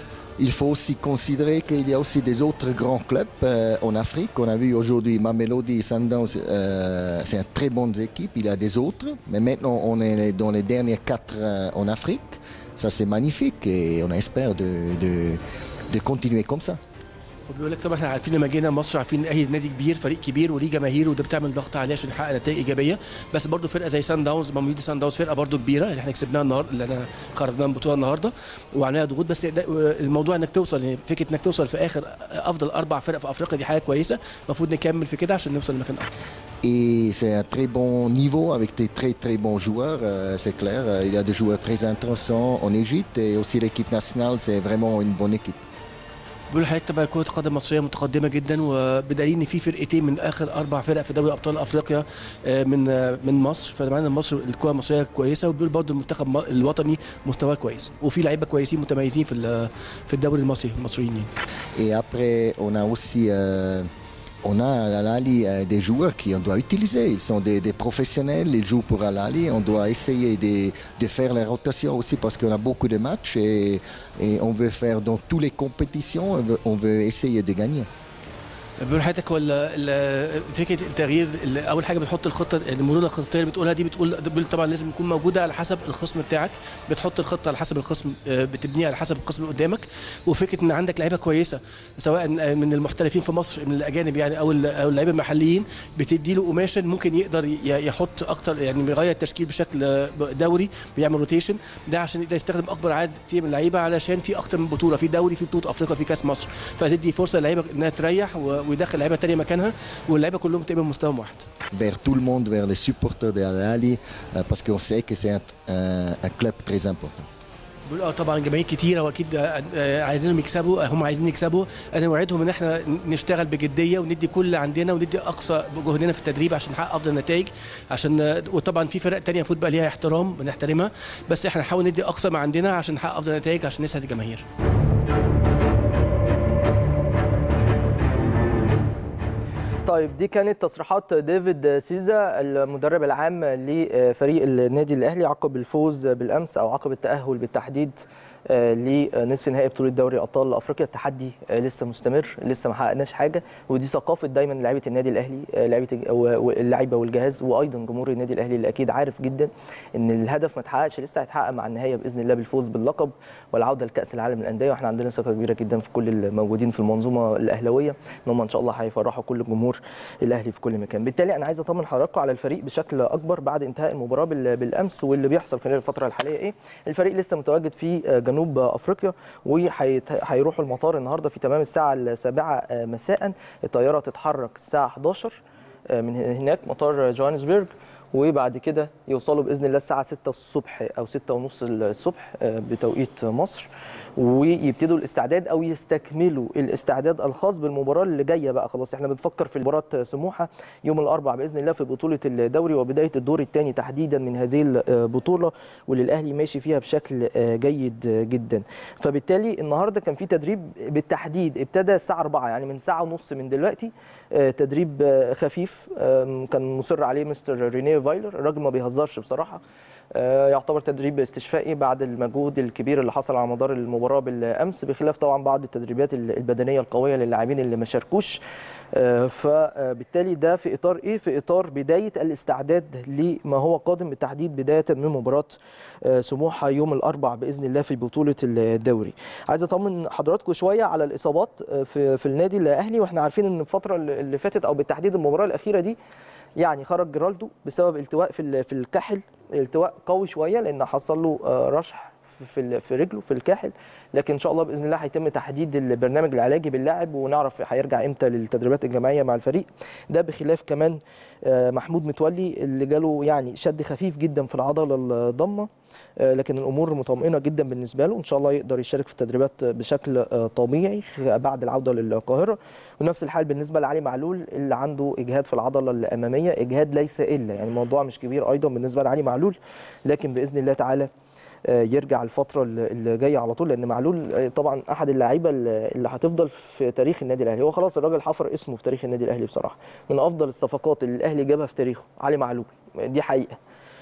Il faut aussi considérer qu'il y a aussi des autres grands clubs euh, en Afrique. On a vu aujourd'hui Mamelodi et Sundowns, euh, c'est une très bonne équipe. Il y a des autres, mais maintenant on est dans les derniers quatre euh, en Afrique. Ça, c'est magnifique et on espère de, de, de continuer comme ça. وبيقول لك طبعا احنا عارفين لما جينا مصر عارفين الاهلي نادي كبير فريق كبير وليه جماهير وده بتعمل ضغط عليه عشان يحقق نتائج ايجابيه بس برضه فرقه زي سان داونز ماميدي سان داونز فرقه برضه كبيره اللي احنا كسبناها النهارده اللي انا خرجناها من البطوله النهارده وعليها ضغوط بس ده- الموضوع انك توصل يعني فكره انك توصل في اخر افضل اربع فرق في افريقيا دي حاجه كويسه المفروض نكمل في كده عشان نوصل لمكان افضل Et c'est un très bon niveau avec des très très bons joueurs, euh, c'est clair. Euh, Il y a des joueurs très intéressants en Égypte et aussi l'équipe nationale, c'est vraiment une bonne équipe. بيقول لحضرتك طبعا كره القدم المصريه متقدمه جدا وبدليل ان في فرقتين من اخر اربع فرق في دوري ابطال افريقيا آه، من آه، من مصر فمعنى ان مصر الكره المصريه كويسه وبيقول برضه المنتخب م- الوطني مستواه كويس وفي لعيبه كويسين متميزين في ال- في الدوري المصري المصريين يعني. Et après, on a aussi euh, on a à l'Ali euh, des joueurs qui on doit utiliser. Ils sont des, des professionnels, ils jouent pour Al-Ali. On doit essayer de, de faire les rotations aussi parce qu'on a beaucoup de matchs et, et on veut faire dans toutes les compétitions, on veut, on veut essayer de gagner. بقول لحضرتك ولا ال- فكره التغيير ال- اول حاجه بتحط الخطه المرونه الخطيه اللي بتقولها دي بتقول بتقول طبعا لازم تكون موجوده على حسب الخصم بتاعك بتحط الخطه على حسب الخصم آه، بتبنيها على حسب الخصم اللي قدامك وفكره ان عندك لعيبه كويسه سواء من المحترفين في مصر من الاجانب يعني او ال- او اللعيبه المحليين بتدي له قماشه ممكن يقدر ي- يحط اكتر يعني يغير التشكيل بشكل آه، دوري بيعمل روتيشن ده عشان يقدر يستخدم اكبر عدد كتير من اللعيبه علشان في اكتر من بطوله في دوري في بطوله افريقيا في كاس مصر فتدي فرصه للعيبه انها تريح و- ويدخل لعيبه تانية مكانها واللعيبه كلهم تبقى بمستوى واحد vers tout le monde, vers les supporters de Al Ahly, euh, parce qu'on sait que c'est un, un- un club très important. بيقول اه طبعا جماهير كتيره واكيد آه، آه، عايزينهم يكسبوا آه، هم عايزين يكسبوا انا وعدهم ان احنا نشتغل بجديه وندي كل اللي عندنا وندي اقصى جهدنا في التدريب عشان نحقق افضل نتائج عشان آه، وطبعا في فرق تانية المفروض بقى ليها احترام بنحترمها بس احنا نحاول ندي اقصى ما عندنا عشان نحقق افضل نتائج عشان نسعد الجماهير طيب دي كانت تصريحات ديفيد سيزا المدرب العام لفريق النادي الاهلي عقب الفوز بالامس او عقب التاهل بالتحديد آه، لنصف نهائي بطوله دوري ابطال افريقيا التحدي آه، لسه مستمر لسه ما حققناش حاجه ودي ثقافه دايما لعيبه النادي الاهلي آه، لعيبه اللعيبه والجهاز وايضا جمهور النادي الاهلي اللي اكيد عارف جدا ان الهدف ما اتحققش لسه هيتحقق مع النهايه باذن الله بالفوز باللقب والعوده لكاس العالم للانديه واحنا عندنا ثقه كبيره جدا في كل الموجودين في المنظومه الاهلاويه ان هم ان شاء الله هيفرحوا كل جمهور الاهلي في كل مكان بالتالي انا عايز اطمن حضراتكم على الفريق بشكل اكبر بعد انتهاء المباراه بال- بالامس واللي بيحصل خلال الفتره الحاليه ايه الفريق لسه متواجد في جنوب افريقيا وهيروحوا المطار النهارده في تمام الساعه السابعه مساء الطياره تتحرك الساعه 11 من هناك مطار جوهانسبرج وبعد كده يوصلوا باذن الله الساعه 6 الصبح او 6 ونص الصبح بتوقيت مصر ويبتدوا الاستعداد او يستكملوا الاستعداد الخاص بالمباراه اللي جايه بقى خلاص احنا بنفكر في مباراه سموحه يوم الاربعاء باذن الله في بطوله الدوري وبدايه الدور الثاني تحديدا من هذه البطوله واللي الاهلي ماشي فيها بشكل جيد جدا فبالتالي النهارده كان في تدريب بالتحديد ابتدى الساعه 4 يعني من ساعه ونص من دلوقتي تدريب خفيف كان مصر عليه مستر رينيه فايلر الراجل ما بيهزرش بصراحه يعتبر تدريب استشفائي بعد المجهود الكبير اللي حصل على مدار المباراه بالامس بخلاف طبعا بعض التدريبات البدنيه القويه للاعبين اللي ما شاركوش فبالتالي ده في اطار ايه في اطار بدايه الاستعداد لما هو قادم بالتحديد بدايه من مباراه سموحه يوم الاربع باذن الله في بطوله الدوري عايز اطمن حضراتكم شويه على الاصابات في في النادي الاهلي واحنا عارفين ان الفتره اللي فاتت او بالتحديد المباراه الاخيره دي يعني خرج جيرالدو بسبب التواء في في الكاحل التواء قوي شويه لان حصل له رشح في في رجله في الكاحل لكن ان شاء الله باذن الله هيتم تحديد البرنامج العلاجي باللاعب ونعرف هيرجع امتى للتدريبات الجماعيه مع الفريق ده بخلاف كمان محمود متولي اللي جاله يعني شد خفيف جدا في العضله الضمه لكن الامور مطمئنه جدا بالنسبه له ان شاء الله يقدر يشارك في التدريبات بشكل طبيعي بعد العوده للقاهره ونفس الحال بالنسبه لعلي معلول اللي عنده اجهاد في العضله الاماميه اجهاد ليس الا يعني الموضوع مش كبير ايضا بالنسبه لعلي معلول لكن باذن الله تعالى يرجع الفتره اللي جايه على طول لان معلول طبعا احد اللعيبه اللي هتفضل في تاريخ النادي الاهلي هو خلاص الراجل حفر اسمه في تاريخ النادي الاهلي بصراحه من افضل الصفقات اللي الاهلي جابها في تاريخه علي معلول دي حقيقه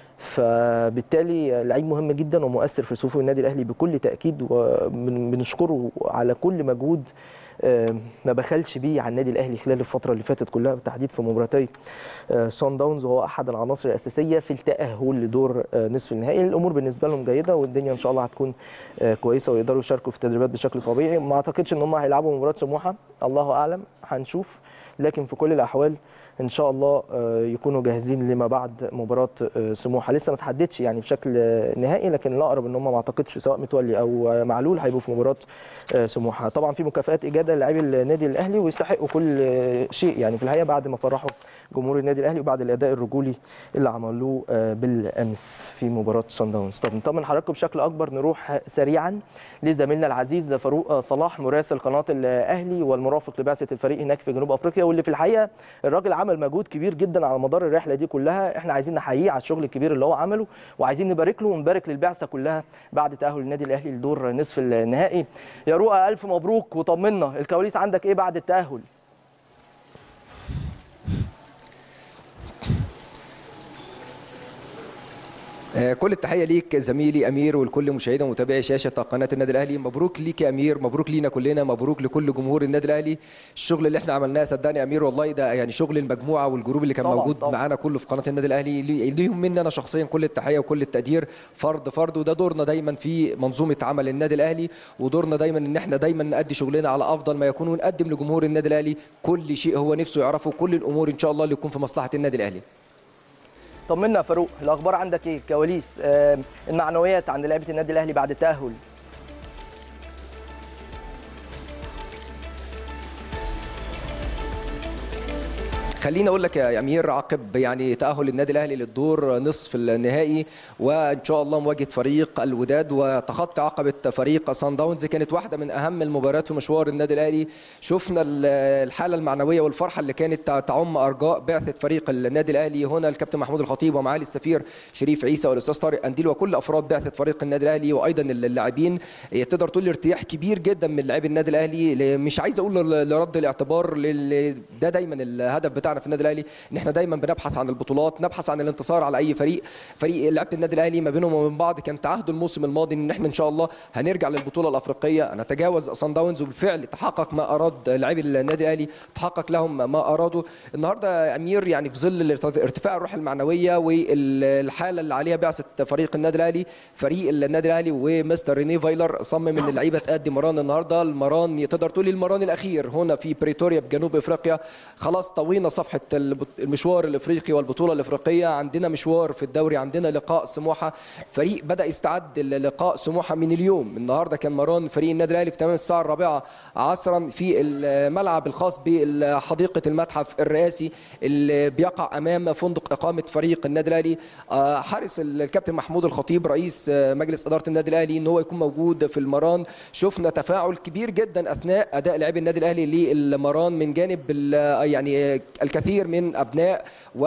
فبالتالي لعيب مهم جدا ومؤثر في صفوف النادي الاهلي بكل تاكيد وبنشكره على كل مجهود ما بخلش بيه على النادي الاهلي خلال الفتره اللي فاتت كلها بالتحديد في مباراتي سون داونز وهو احد العناصر الاساسيه في التاهل لدور نصف النهائي الامور بالنسبه لهم جيده والدنيا ان شاء الله هتكون كويسه ويقدروا يشاركوا في التدريبات بشكل طبيعي ما اعتقدش ان هم هيلعبوا مباراه سموحه الله اعلم هنشوف لكن في كل الاحوال ان شاء الله يكونوا جاهزين لما بعد مباراه سموحه لسه ما تحددش يعني بشكل نهائي لكن الاقرب ان هم ما اعتقدش سواء متولي او معلول هيبقوا في مباراه سموحه طبعا في مكافآت اجاده للاعبي النادي الاهلي ويستحقوا كل شيء يعني في الحقيقه بعد ما فرحوا جمهور النادي الاهلي وبعد الاداء الرجولي اللي عملوه بالامس في مباراه سان داونز طب نطمن حضراتكم بشكل اكبر نروح سريعا لزميلنا العزيز فاروق صلاح مراسل قناه الاهلي والمرافق لبعثه الفريق هناك في جنوب افريقيا واللي في الحقيقه الراجل عمل مجهود كبير جدا على مدار الرحله دي كلها احنا عايزين نحييه على الشغل الكبير اللي هو عمله وعايزين نبارك له ونبارك للبعثه كلها بعد تاهل النادي الاهلي لدور نصف النهائي يا رؤى الف مبروك وطمنا الكواليس عندك ايه بعد التاهل آه، كل التحيه ليك زميلي امير ولكل مشاهدي ومتابعي شاشه قناه النادي الاهلي مبروك ليك يا امير مبروك لينا كلنا مبروك لكل جمهور النادي الاهلي الشغل اللي احنا عملناه صدقني يا امير والله ده يعني شغل المجموعه والجروب اللي كان طبعاً، موجود طبعاً. معانا كله في قناه النادي الاهلي لي- ليهم مني انا شخصيا كل التحيه وكل التقدير فرد فرد وده دورنا دايما في منظومه عمل النادي الاهلي ودورنا دايما ان احنا دايما نأدي شغلنا على افضل ما يكون ونقدم لجمهور النادي الاهلي كل شيء هو نفسه يعرفه كل الامور ان شاء الله اللي يكون في مصلحه النادي الاهلي طمنا يا فاروق الاخبار عندك ايه كواليس آه، المعنويات عند لعيبه النادي الاهلي بعد التاهل خليني اقول لك يا امير عقب يعني تاهل النادي الاهلي للدور نصف النهائي وان شاء الله مواجهه فريق الوداد وتخطي عقبه فريق سان داونز كانت واحده من اهم المباريات في مشوار النادي الاهلي شفنا ال- الحاله المعنويه والفرحه اللي كانت تع- تعم ارجاء بعثه فريق النادي الاهلي هنا الكابتن محمود الخطيب ومعالي السفير شريف عيسى والاستاذ طارق انديل وكل افراد بعثه فريق النادي الاهلي وايضا اللاعبين تقدر تقول ارتياح كبير جدا من لاعبي النادي الاهلي ل- مش عايز اقول ل- لرد الاعتبار لل- ده دايما الهدف بتاعنا في النادي الاهلي ان احنا دايما بنبحث عن البطولات نبحث عن الانتصار على اي فريق فريق لعيبه النادي الاهلي ما بينهم وبين بعض كان تعهد الموسم الماضي ان احنا ان شاء الله هنرجع للبطوله الافريقيه نتجاوز صن داونز وبالفعل تحقق ما اراد لاعبي النادي الاهلي تحقق لهم ما ارادوا النهارده يا امير يعني في ظل الارت- ارتفاع الروح المعنويه والحاله اللي عليها بعثه فريق النادي الاهلي فريق النادي الاهلي ومستر ريني فايلر صمم ان اللعيبه تأدي مران النهارده المران تقدر تقول المران الاخير هنا في بريتوريا بجنوب افريقيا خلاص طوينا صفحه الب- المشوار الافريقي والبطوله الافريقيه عندنا مشوار في الدوري عندنا لقاء سموحه فريق بدا يستعد للقاء سموحه من اليوم النهارده كان مران فريق النادي الاهلي في تمام الساعه الرابعه عصرا في الملعب الخاص بحديقه المتحف الرئاسي اللي بيقع امام فندق اقامه فريق النادي الاهلي آه، حرص الكابتن محمود الخطيب رئيس آه، مجلس اداره النادي الاهلي ان هو يكون موجود في المران شفنا تفاعل كبير جدا اثناء اداء لاعبي النادي الاهلي للمران من جانب ال- يعني آه، الكثير من ابناء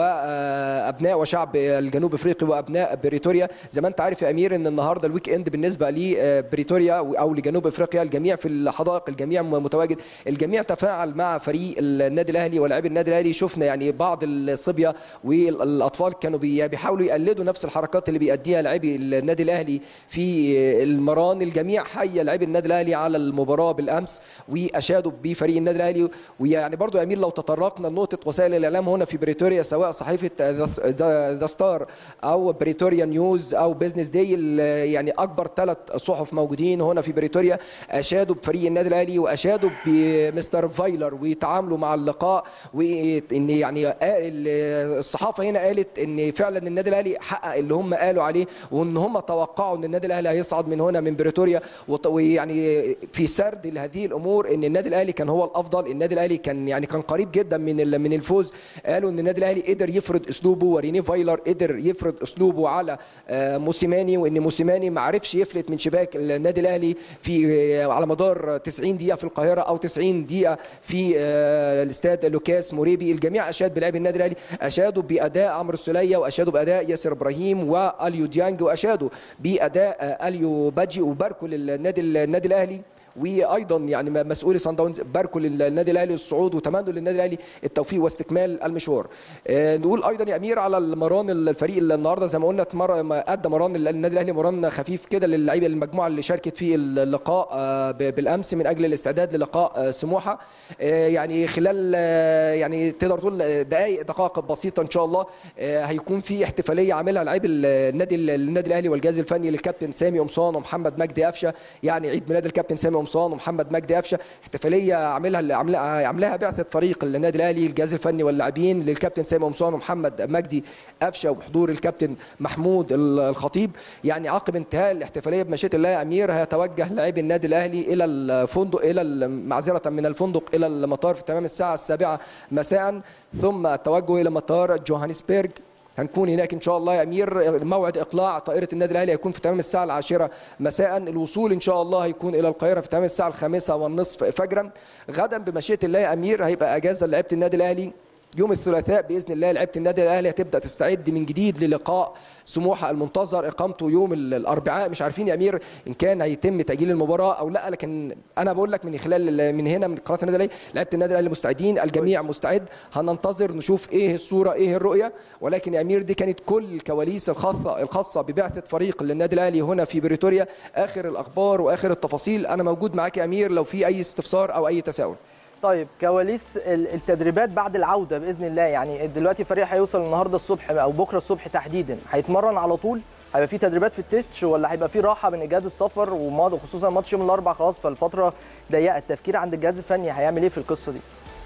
وابناء وشعب الجنوب افريقي وابناء بريتوريا زي ما انت عارف يا امير ان النهارده الويك اند بالنسبه لبريتوريا او لجنوب افريقيا الجميع في الحدائق الجميع متواجد الجميع تفاعل مع فريق النادي الاهلي ولاعبي النادي الاهلي شفنا يعني بعض الصبيه والاطفال كانوا بي- بيحاولوا يقلدوا نفس الحركات اللي بيأديها لاعبي النادي الاهلي في المران الجميع حي لاعبي النادي الاهلي على المباراه بالامس واشادوا بفريق النادي الاهلي ويعني برضو يا امير لو تطرقنا لنقطه وسائل الاعلام هنا في بريتوريا سواء صحيفه ذا ستار او بريتوريا نيوز او بيزنس داي يعني اكبر ثلاث صحف موجودين هنا في بريتوريا اشادوا بفريق النادي الاهلي واشادوا بمستر فايلر وتعاملوا مع اللقاء وان يعني قال- الصحافه هنا قالت ان فعلا النادي الاهلي حقق اللي هم قالوا عليه وان هم توقعوا ان النادي الاهلي هيصعد من هنا من بريتوريا وط- ويعني في سرد لهذه الامور ان النادي الاهلي كان هو الافضل النادي الاهلي كان يعني كان قريب جدا من ال- من الفوز قالوا ان النادي الاهلي قدر يفرض اسلوبه وريني فايلر قدر يفرض اسلوبه على آه، موسيماني وان موسيماني ما عرفش يفلت من شباك النادي الاهلي في آه، على مدار 90 دقيقه في القاهره او 90 دقيقه في آه، الاستاد لوكاس موريبي الجميع اشاد بلاعبي النادي الاهلي اشادوا باداء عمرو السوليه واشادوا باداء ياسر ابراهيم واليو ديانج واشادوا باداء آه، اليو باجي وباركوا للنادي النادي الاهلي وايضا يعني م- مسؤولي صن داونز باركوا للنادي الاهلي الصعود وتمنوا للنادي الاهلي التوفيق واستكمال المشوار. آه، نقول ايضا يا امير على المران الفريق اللي النهارده زي ما قلنا اتمر- ما ادى مران النادي الاهلي مران خفيف كده للعيبه المجموعه اللي شاركت في اللقاء آه، ب- بالامس من اجل الاستعداد للقاء آه، سموحه آه، يعني خلال آه، يعني تقدر تقول دقائق دقائق بسيطه ان شاء الله آه، هيكون في احتفاليه عاملها لاعبي النادي النادي الاهلي والجهاز الفني للكابتن سامي قمصان ومحمد مجدي قفشه يعني عيد ميلاد الكابتن سامي قمصان ومحمد مجدي قفشه احتفاليه عاملها عاملها عاملاها بعثه فريق النادي الاهلي الجهاز الفني واللاعبين للكابتن سامي قمصان ومحمد مجدي قفشه وبحضور الكابتن محمود الخطيب يعني عقب انتهاء الاحتفاليه بمشيئه الله يا امير هيتوجه لاعبي النادي الاهلي الى الفندق الى ال- معذره من الفندق الى المطار في تمام الساعه السابعه مساء ثم التوجه الى مطار جوهانسبرج هنكون هناك ان شاء الله يا امير موعد اقلاع طائره النادي الاهلي هيكون في تمام الساعه العاشره مساء الوصول ان شاء الله هيكون الى القاهره في تمام الساعه الخامسه والنصف فجرا غدا بمشيئه الله يا امير هيبقى اجازه لعيبه النادي الاهلي يوم الثلاثاء باذن الله لعيبه النادي الاهلي هتبدا تستعد من جديد للقاء سموحه المنتظر اقامته يوم ال- الاربعاء مش عارفين يا امير ان كان هيتم تاجيل المباراه او لا لكن انا بقول لك من خلال ال- من هنا من قناه النادي الاهلي لعيبه النادي الاهلي مستعدين الجميع مستعد هننتظر نشوف ايه الصوره ايه الرؤيه ولكن يا امير دي كانت كل الكواليس الخاصه الخاصه ببعثه فريق للنادي الاهلي هنا في بريتوريا اخر الاخبار واخر التفاصيل انا موجود معاك يا امير لو في اي استفسار او اي تساؤل طيب كواليس ال- التدريبات بعد العوده باذن الله يعني دلوقتي الفريق هيوصل النهارده الصبح او بكره الصبح تحديدا هيتمرن على طول هيبقى في تدريبات في التتش ولا هيبقى في راحه من ايجاد السفر وماضي خصوصا ماتش يوم الاربعاء خلاص فالفتره ضيقه التفكير عند الجهاز الفني هيعمل ايه في القصه دي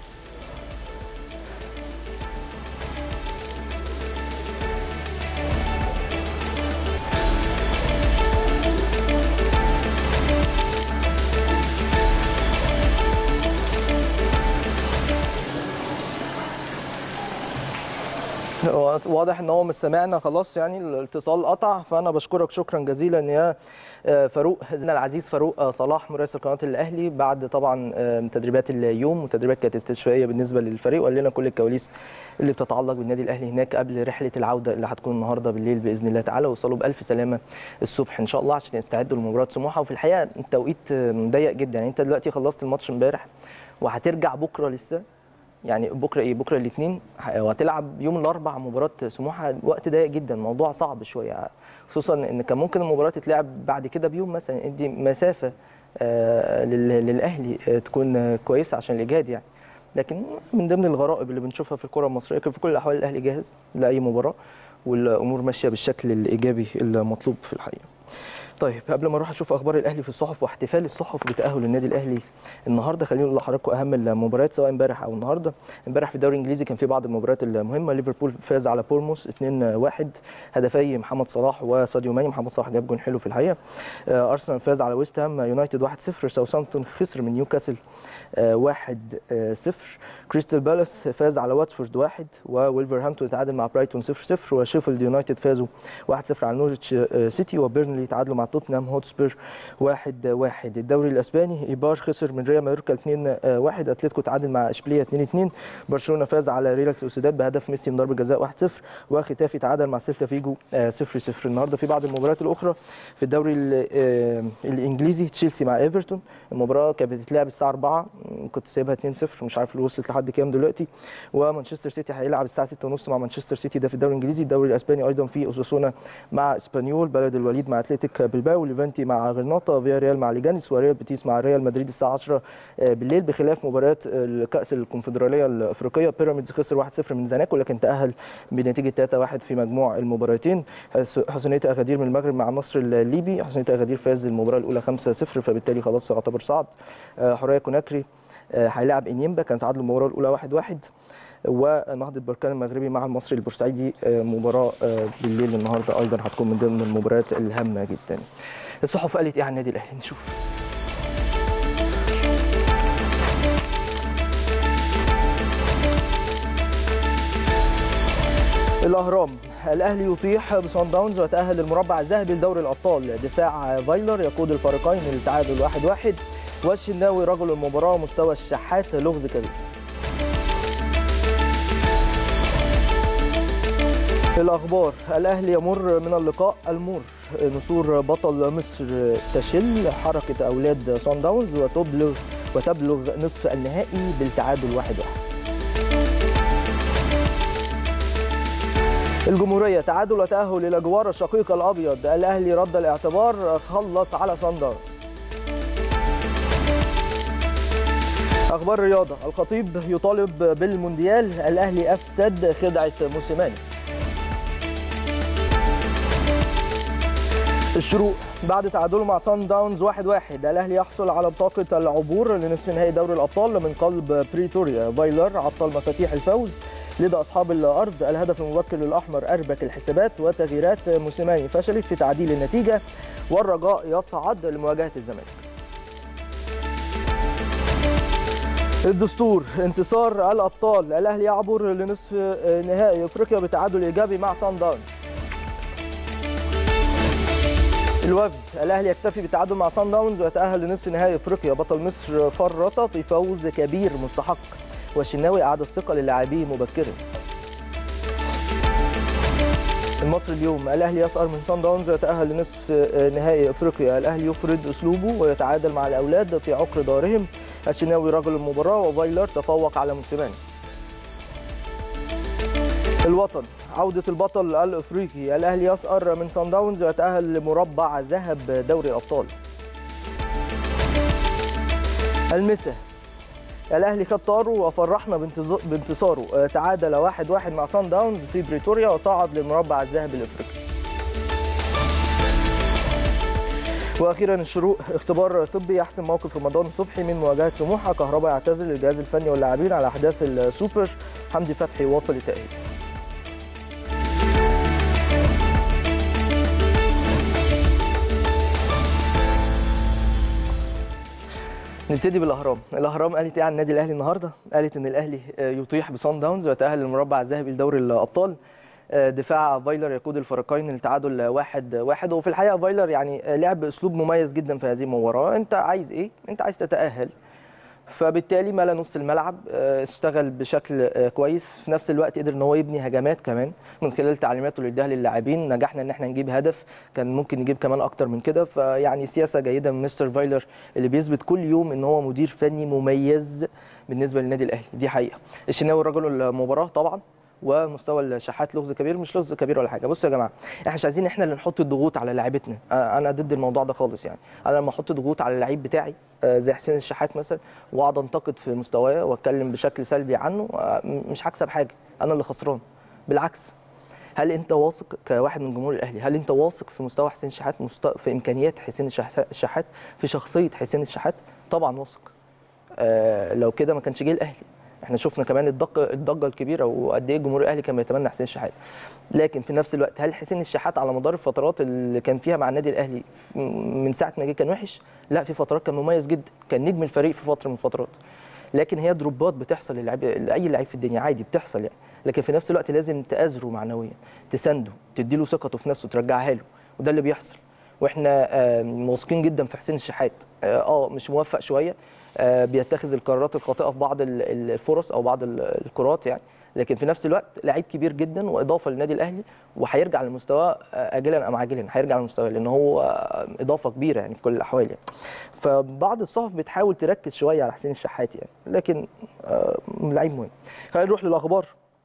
هو واضح ان هو مش سامعنا خلاص يعني الاتصال قطع فانا بشكرك شكرا جزيلا يا آه، فاروق زميلنا العزيز فاروق آه، صلاح مراسل قناه الاهلي بعد طبعا آه، تدريبات اليوم وتدريبات كانت استشفائيه بالنسبه للفريق وقال لنا كل الكواليس اللي بتتعلق بالنادي الاهلي هناك قبل رحله العوده اللي هتكون النهارده بالليل باذن الله تعالى وصلوا بالف سلامه الصبح ان شاء الله عشان يستعدوا لمباراه سموحه وفي الحقيقه التوقيت آه، ضيق جدا يعني انت دلوقتي خلصت الماتش امبارح وهترجع بكره لسه يعني بكره ايه بكره الاثنين وهتلعب يوم الاربع مباراه سموحه وقت ضيق جدا موضوع صعب شويه خصوصا ان كان ممكن المباراه تتلعب بعد كده بيوم مثلا ادي مسافه آه، لل- للاهلي آه، تكون آه، كويسه عشان الاجهاد يعني لكن من ضمن الغرائب اللي بنشوفها في الكره المصريه لكن في كل الاحوال الاهلي جاهز لاي مباراه والامور ماشيه بالشكل الايجابي المطلوب في الحقيقه طيب قبل ما اروح اشوف اخبار الاهلي في الصحف واحتفال الصحف بتاهل النادي الاهلي النهارده خليني اقول لحضراتكم اهم المباريات سواء امبارح او النهارده امبارح في الدوري الانجليزي كان في بعض المباريات المهمه ليفربول فاز على بورموس 2-1 هدفي محمد صلاح وساديو ماني محمد صلاح جاب جون حلو في الحقيقه آه، ارسنال فاز على ويست هام يونايتد 1-0 ساوثامبتون خسر من نيوكاسل آه، 1-0 كريستال بالاس فاز على واتفورد 1 وولفرهامبتون تعادل مع برايتون 0-0 وشيفيلد يونايتد فازوا 1-0 على نورwich آه، سيتي وبيرنلي تعادلوا مع توتنهام هوتسبير 1-1 الدوري الاسباني ايبار خسر من ريال مايوركا 2-1 اتلتيكو تعادل مع اشبيليه 2-2 برشلونه فاز على ريال سوسيداد بهدف ميسي من ضربه جزاء 1-0 وختافي تعادل مع سيلتا فيجو آه، 0-0 النهارده في بعض المباريات الاخرى في الدوري ال- آه، الانجليزي تشيلسي مع ايفرتون المباراه كانت بتتلعب الساعه 4 م، كنت سايبها 2-0 مش عارف وصلت لحد كام دلوقتي ومانشستر سيتي هيلعب الساعه 6:30 مع مانشستر سيتي ده في الدوري الانجليزي الدوري الاسباني ايضا في اوساسونا مع اسبانيول بلد الوليد مع اتلتيك بلباو ليفانتي مع غرناطه فيا ريال مع ليجانيس وريال بيتيس مع ريال مدريد الساعه 10 بالليل بخلاف مباريات الكاس الكونفدراليه الافريقيه بيراميدز خسر 1-0 من زناكو لكن تاهل بنتيجه 3-1 في مجموع المباراتين حس- حسنيه اغادير من المغرب مع النصر الليبي حسنيه اغادير فاز المباراه الاولى 5-0 فبالتالي خلاص يعتبر صعد آه، حوريه كوناكري آه، هيلاعب انيمبا كان تعادلوا المباراه الاولى 1-1 ونهضه بركان المغربي مع المصري البورسعيدي آه، مباراه آه، بالليل النهارده ايضا هتكون من ضمن المباريات الهامه جدا. الصحف قالت ايه عن النادي الاهلي نشوف. الاهرام الاهلي يطيح بصن داونز ويتاهل للمربع الذهبي لدوري الابطال دفاع فايلر يقود الفريقين للتعادل 1-1 واحد واحد. والشناوي رجل المباراه مستوى الشحات لغز كبير الأخبار الأهلي يمر من اللقاء المر نسور بطل مصر تشل حركة أولاد صن داونز وتبلغ وتبلغ نصف النهائي بالتعادل واحد واحد الجمهورية تعادل وتأهل إلى جوار الشقيق الأبيض الأهلي رد الاعتبار خلص على صن داونز أخبار الرياضة الخطيب يطالب بالمونديال الأهلي أفسد خدعة موسيماني الشروق بعد تعادله مع سان داونز 1-1 واحد واحد. الاهلي يحصل على بطاقه العبور لنصف نهائي دوري الابطال من قلب بريتوريا فايلر عطل مفاتيح الفوز لدى اصحاب الارض الهدف المبكر للاحمر اربك الحسابات وتغييرات موسيماني فشلت في تعديل النتيجه والرجاء يصعد لمواجهه الزمالك الدستور انتصار الابطال الاهلي يعبر لنصف نهائي افريقيا بتعادل ايجابي مع سان داونز الوفد الاهلي يكتفي بالتعادل مع سان داونز ويتاهل لنصف نهائي افريقيا بطل مصر فرط في فوز كبير مستحق والشناوي اعاد الثقه للاعبيه مبكرا المصري اليوم الاهلي يسأر من صن داونز ويتاهل لنصف نهائي افريقيا الاهلي يفرض اسلوبه ويتعادل مع الاولاد في عقر دارهم الشناوي رجل المباراه وفايلر تفوق على موسيماني الوطن عودة البطل الافريقي الاهلي يسأر من صن داونز ويتأهل لمربع ذهب دوري الابطال المسا الاهلي خد طاره وفرحنا بانتظ- بانتصاره آه، تعادل 1-1 واحد مع صن داونز في بريتوريا وصعد للمربع الذهبي الافريقي واخيرا الشروق اختبار طبي يحسم موقف رمضان صبحي من مواجهه سموحه كهرباء يعتذر للجهاز الفني واللاعبين على احداث السوبر حمدي فتحي واصل التاهيل نبتدي بالاهرام الاهرام قالت ايه عن النادي الاهلي النهارده قالت ان الاهلي آه، يطيح بصن داونز ويتاهل للمربع الذهبي لدوري الابطال آه، دفاع فايلر يقود الفريقين للتعادل واحد واحد وفي الحقيقه فايلر يعني آه، لعب باسلوب مميز جدا في هذه المباراه انت عايز ايه انت عايز تتاهل فبالتالي ملا نص الملعب آه، اشتغل بشكل آه، كويس في نفس الوقت قدر ان هو يبني هجمات كمان من خلال تعليماته اللي اداها للاعبين نجحنا ان احنا نجيب هدف كان ممكن نجيب كمان اكتر من كده فيعني سياسه جيده من مستر فايلر اللي بيثبت كل يوم ان هو مدير فني مميز بالنسبه للنادي الاهلي دي حقيقه الشناوي رجل المباراه طبعا ومستوى الشحات لغز كبير مش لغز كبير ولا حاجه بصوا يا جماعه احنا مش عايزين احنا اللي نحط الضغوط على لعيبتنا آه، انا ضد الموضوع ده خالص يعني انا لما احط ضغوط على اللعيب بتاعي آه، زي حسين الشحات مثلا واقعد انتقد في مستواه واتكلم بشكل سلبي عنه آه، م- مش هكسب حاجه انا اللي خسران بالعكس هل انت واثق كواحد من جمهور الاهلي هل انت واثق في مستوى حسين الشحات مست... في امكانيات حسين الشح- الشحات في شخصيه حسين الشحات طبعا واثق آه لو كده ما كانش جه الاهلي احنا شفنا كمان الضجه الضجه الكبيره وقد ايه جمهور الاهلي كان بيتمنى حسين الشحات لكن في نفس الوقت هل حسين الشحات على مدار الفترات اللي كان فيها مع النادي الاهلي ف- من ساعه ما جه كان وحش لا في فترات كان مميز جدا كان نجم الفريق في فتره من الفترات لكن هي دروبات بتحصل للعيب لاي لعيب في الدنيا عادي بتحصل يعني لكن في نفس الوقت لازم تآزره معنويا تسنده تديله ثقته في نفسه ترجعها له وده اللي بيحصل واحنا آه، واثقين جدا في حسين الشحات اه آه، مش موفق شويه آه، بيتخذ القرارات الخاطئه في بعض ال- ال- الفرص او بعض ال- الكرات يعني لكن في نفس الوقت لعيب كبير جدا واضافه للنادي الاهلي وهيرجع لمستواه آه، اجلا ام عاجلا هيرجع لمستواه لان هو آه، اضافه كبيره يعني في كل الاحوال يعني فبعض الصحف بتحاول تركز شويه على حسين الشحات يعني لكن آه، لعيب مهم خلينا نروح للاخبار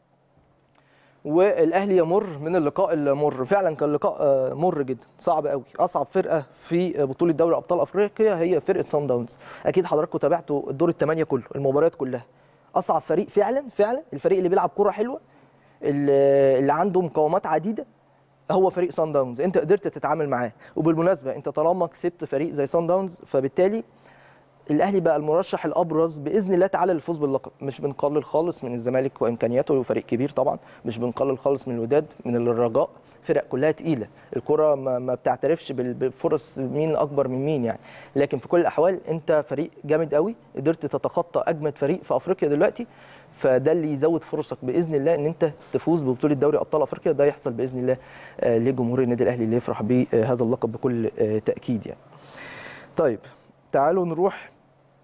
والاهلي يمر من اللقاء المر فعلا كان لقاء آه، مر جدا صعب قوي اصعب فرقه في بطوله دوري ابطال افريقيا هي فرقه سان داونز اكيد حضراتكم تابعتوا الدور الثمانيه كله المباريات كلها اصعب فريق فعلا فعلا الفريق اللي بيلعب كره حلوه اللي اللي عنده مقاومات عديده هو فريق سان داونز انت قدرت تتعامل معاه وبالمناسبه انت طالما كسبت فريق زي سان داونز فبالتالي الاهلي بقى المرشح الابرز باذن الله تعالى للفوز باللقب مش بنقلل خالص من الزمالك وامكانياته وفريق كبير طبعا مش بنقلل خالص من الوداد من الرجاء فرق كلها تقيله الكره ما, ما بتعترفش بال- بفرص مين اكبر من مين يعني لكن في كل الاحوال انت فريق جامد قوي قدرت تتخطى اجمد فريق في افريقيا دلوقتي فده اللي يزود فرصك باذن الله ان انت تفوز ببطوله دوري ابطال افريقيا ده يحصل باذن الله آه، لجمهور النادي الاهلي اللي يفرح بهذا اللقب بكل آه، تاكيد يعني طيب تعالوا نروح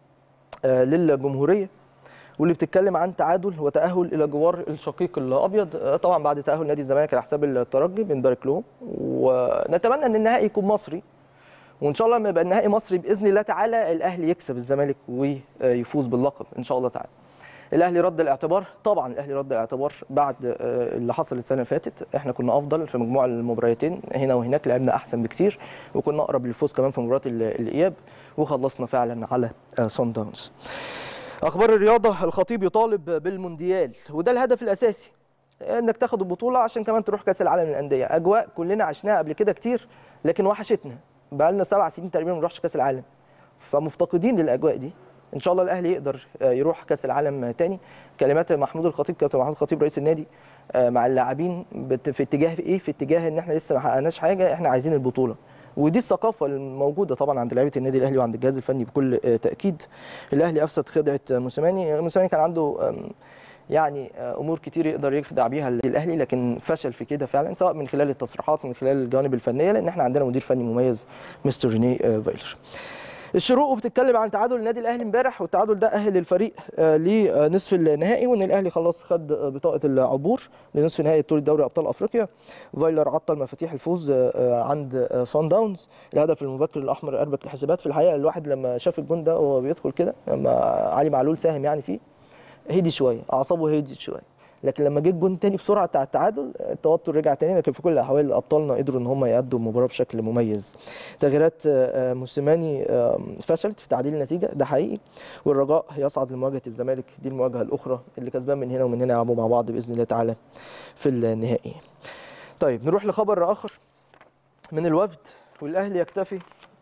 آه، للجمهوريه واللي بتتكلم عن تعادل وتاهل الى جوار الشقيق الابيض آه، طبعا بعد تاهل نادي الزمالك على حساب الترجي بنبارك لهم ونتمنى ان النهائي يكون مصري وان شاء الله لما يبقى النهائي مصري باذن الله تعالى الاهلي يكسب الزمالك ويفوز باللقب ان شاء الله تعالى الاهلي رد الاعتبار طبعا الاهلي رد الاعتبار بعد آه، اللي حصل السنه اللي فاتت احنا كنا افضل في مجموع المباريتين هنا وهناك لعبنا احسن بكتير وكنا اقرب للفوز كمان في مباراه ال- الاياب وخلصنا فعلا على سان داونز اخبار الرياضه الخطيب يطالب بالمونديال وده الهدف الاساسي انك تاخد البطوله عشان كمان تروح كاس العالم للانديه اجواء كلنا عشناها قبل كده كتير لكن وحشتنا بقى لنا سبع سنين تقريبا ما نروحش كاس العالم فمفتقدين للاجواء دي ان شاء الله الاهلي يقدر آه، يروح كاس العالم تاني كلمات محمود الخطيب كابتن محمود الخطيب رئيس النادي آه، مع اللاعبين بت- في اتجاه ايه في اتجاه ان احنا لسه ما حققناش حاجه احنا عايزين البطوله ودي الثقافه الموجوده طبعا عند لعيبه النادي الاهلي وعند الجهاز الفني بكل آه، تاكيد الاهلي افسد خدعه موسيماني موسيماني كان عنده آم، يعني آه، امور كتير يقدر يخدع بيها الاهلي لكن فشل في كده فعلا سواء من خلال التصريحات من خلال الجوانب الفنيه لان احنا عندنا مدير فني مميز مستر ريني آه، فايلر الشروق وبتتكلم عن تعادل النادي الاهلي امبارح والتعادل ده اهل الفريق آه، لنصف النهائي وان الاهلي خلاص خد آه، بطاقه العبور لنصف نهائي بطوله دوري ابطال افريقيا فايلر عطل مفاتيح الفوز آه، آه، عند آه، صن داونز الهدف المبكر الاحمر اربك الحسابات في الحقيقه الواحد لما شاف الجون ده وهو بيدخل كده لما علي معلول ساهم يعني فيه هدي شويه اعصابه هديت شويه لكن لما جه الجون تاني بسرعه بتاع التعادل التوتر رجع تاني لكن في كل الاحوال ابطالنا قدروا ان هم يأدوا المباراه بشكل مميز تغييرات آه، آه، موسيماني آه، فشلت في تعديل النتيجه ده حقيقي والرجاء يصعد لمواجهه الزمالك دي المواجهه الاخرى اللي كسبان من هنا ومن هنا يلعبوا مع بعض باذن الله تعالى في النهائي طيب نروح لخبر اخر من الوفد والاهلي يكتفي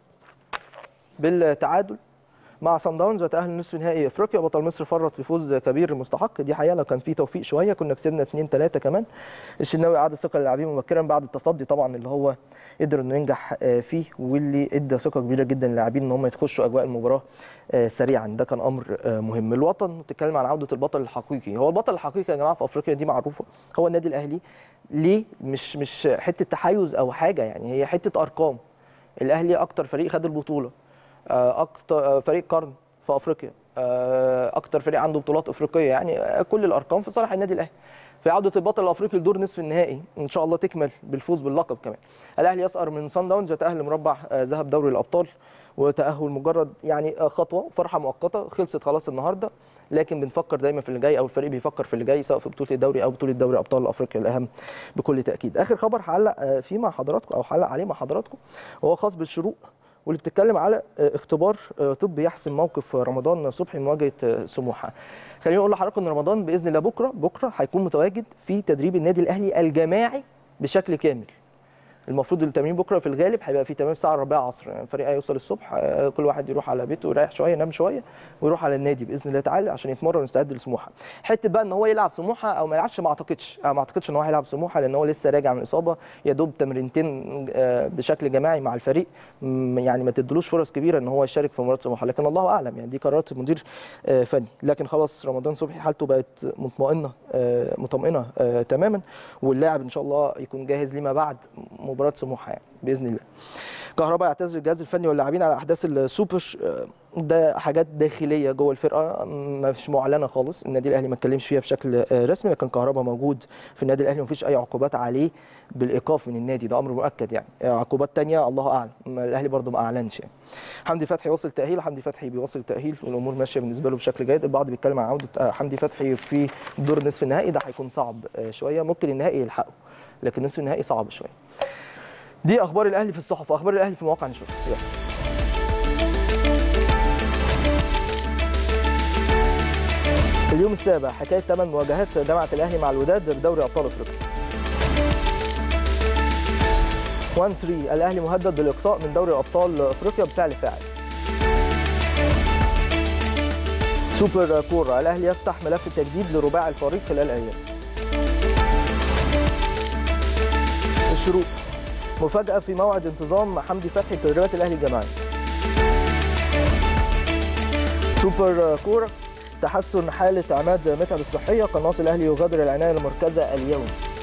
بالتعادل مع صن داونز وتأهل نصف نهائي افريقيا بطل مصر فرط في فوز كبير مستحق دي حقيقه لو كان في توفيق شويه كنا كسبنا 2 3 كمان الشناوي اعاد ثقه للاعبين مبكرا بعد التصدي طبعا اللي هو قدر انه ينجح آه، فيه واللي ادى ثقه كبيره جدا للاعبين ان هم يخشوا اجواء المباراه آه، سريعا ده كان امر آه، مهم الوطن بتتكلم عن عوده البطل الحقيقي هو البطل الحقيقي يا جماعه في افريقيا دي معروفه هو النادي الاهلي ليه مش مش حته تحيز او حاجه يعني هي حته ارقام الاهلي اكتر فريق خد البطوله آه، اكتر آه، فريق قرن في افريقيا آه، اكتر فريق عنده بطولات افريقيه يعني آه، كل الارقام في صالح النادي الاهلي في عوده البطل الافريقي لدور نصف النهائي ان شاء الله تكمل بالفوز باللقب كمان الاهلي يسقر من صن داونز يتاهل لمربع آه، ذهب دوري الابطال وتاهل مجرد يعني آه، خطوه فرحه مؤقته خلصت خلاص النهارده لكن بنفكر دايما في اللي جاي او الفريق بيفكر في اللي جاي سواء في بطوله الدوري او بطوله دوري ابطال افريقيا الاهم بكل تاكيد اخر خبر هعلق آه، فيه مع حضراتكم او هعلق عليه مع حضراتكم وهو خاص بالشروق واللي بتتكلم على آه، اختبار آه، طبي يحسم موقف رمضان صبحي مواجهه آه، سموحه. خليني اقول لحضراتكم ان رمضان باذن الله بكره بكره هيكون متواجد في تدريب النادي الاهلي الجماعي بشكل كامل. المفروض التمرين بكره في الغالب هيبقى في تمام الساعه 4 عصر يعني الفريق هيوصل الصبح آه، كل واحد يروح على بيته يريح شويه ينام شويه ويروح على النادي باذن الله تعالى عشان يتمرن ويستعد لسموحه حته بقى ان هو يلعب سموحه او ما يلعبش ما اعتقدش آه، ما اعتقدش ان هو هيلعب سموحه لان هو لسه راجع من اصابه يا دوب تمرينتين آه، بشكل جماعي مع الفريق م- يعني ما تدلوش فرص كبيره ان هو يشارك في مباراه سموحه لكن الله اعلم يعني دي قرارات مدير آه، فني لكن خلاص رمضان صبحي حالته بقت مطمئنه آه، مطمئنه آه، تماما واللاعب ان شاء الله يكون جاهز لما بعد مباراه سموحه يعني باذن الله كهرباء يعتذر الجهاز الفني واللاعبين على احداث السوبر آه، ده حاجات داخليه جوه الفرقه مش معلنه خالص النادي الاهلي ما اتكلمش فيها بشكل آه، رسمي لكن كهرباء موجود في النادي الاهلي ومفيش اي عقوبات عليه بالايقاف من النادي ده امر مؤكد يعني آه، عقوبات تانية الله اعلم ما الاهلي برضه ما اعلنش يعني حمدي فتحي وصل تاهيل حمدي فتحي بيوصل تاهيل والامور ماشيه بالنسبه له بشكل جيد البعض بيتكلم عن عوده آه، حمدي فتحي في دور نصف النهائي ده هيكون صعب آه، شويه ممكن النهائي يلحقه لكن نصف النهائي صعب شويه دي اخبار الاهلي في الصحف واخبار الاهلي في مواقع النشر يلا. اليوم السابع حكايه ثمان مواجهات جمعت الاهلي مع الوداد بدوري ابطال افريقيا 1 3 الاهلي مهدد بالاقصاء من دوري ابطال افريقيا بفعل فاعل سوبر كوره الاهلي يفتح ملف التجديد لرباع الفريق خلال ايام الشروق مفاجاه في موعد انتظام حمدي فتحي تدريبات الاهلي الجماعي سوبر كوره تحسن حالة عماد متعب الصحية قناص الأهلي يغادر العناية المركزة اليوم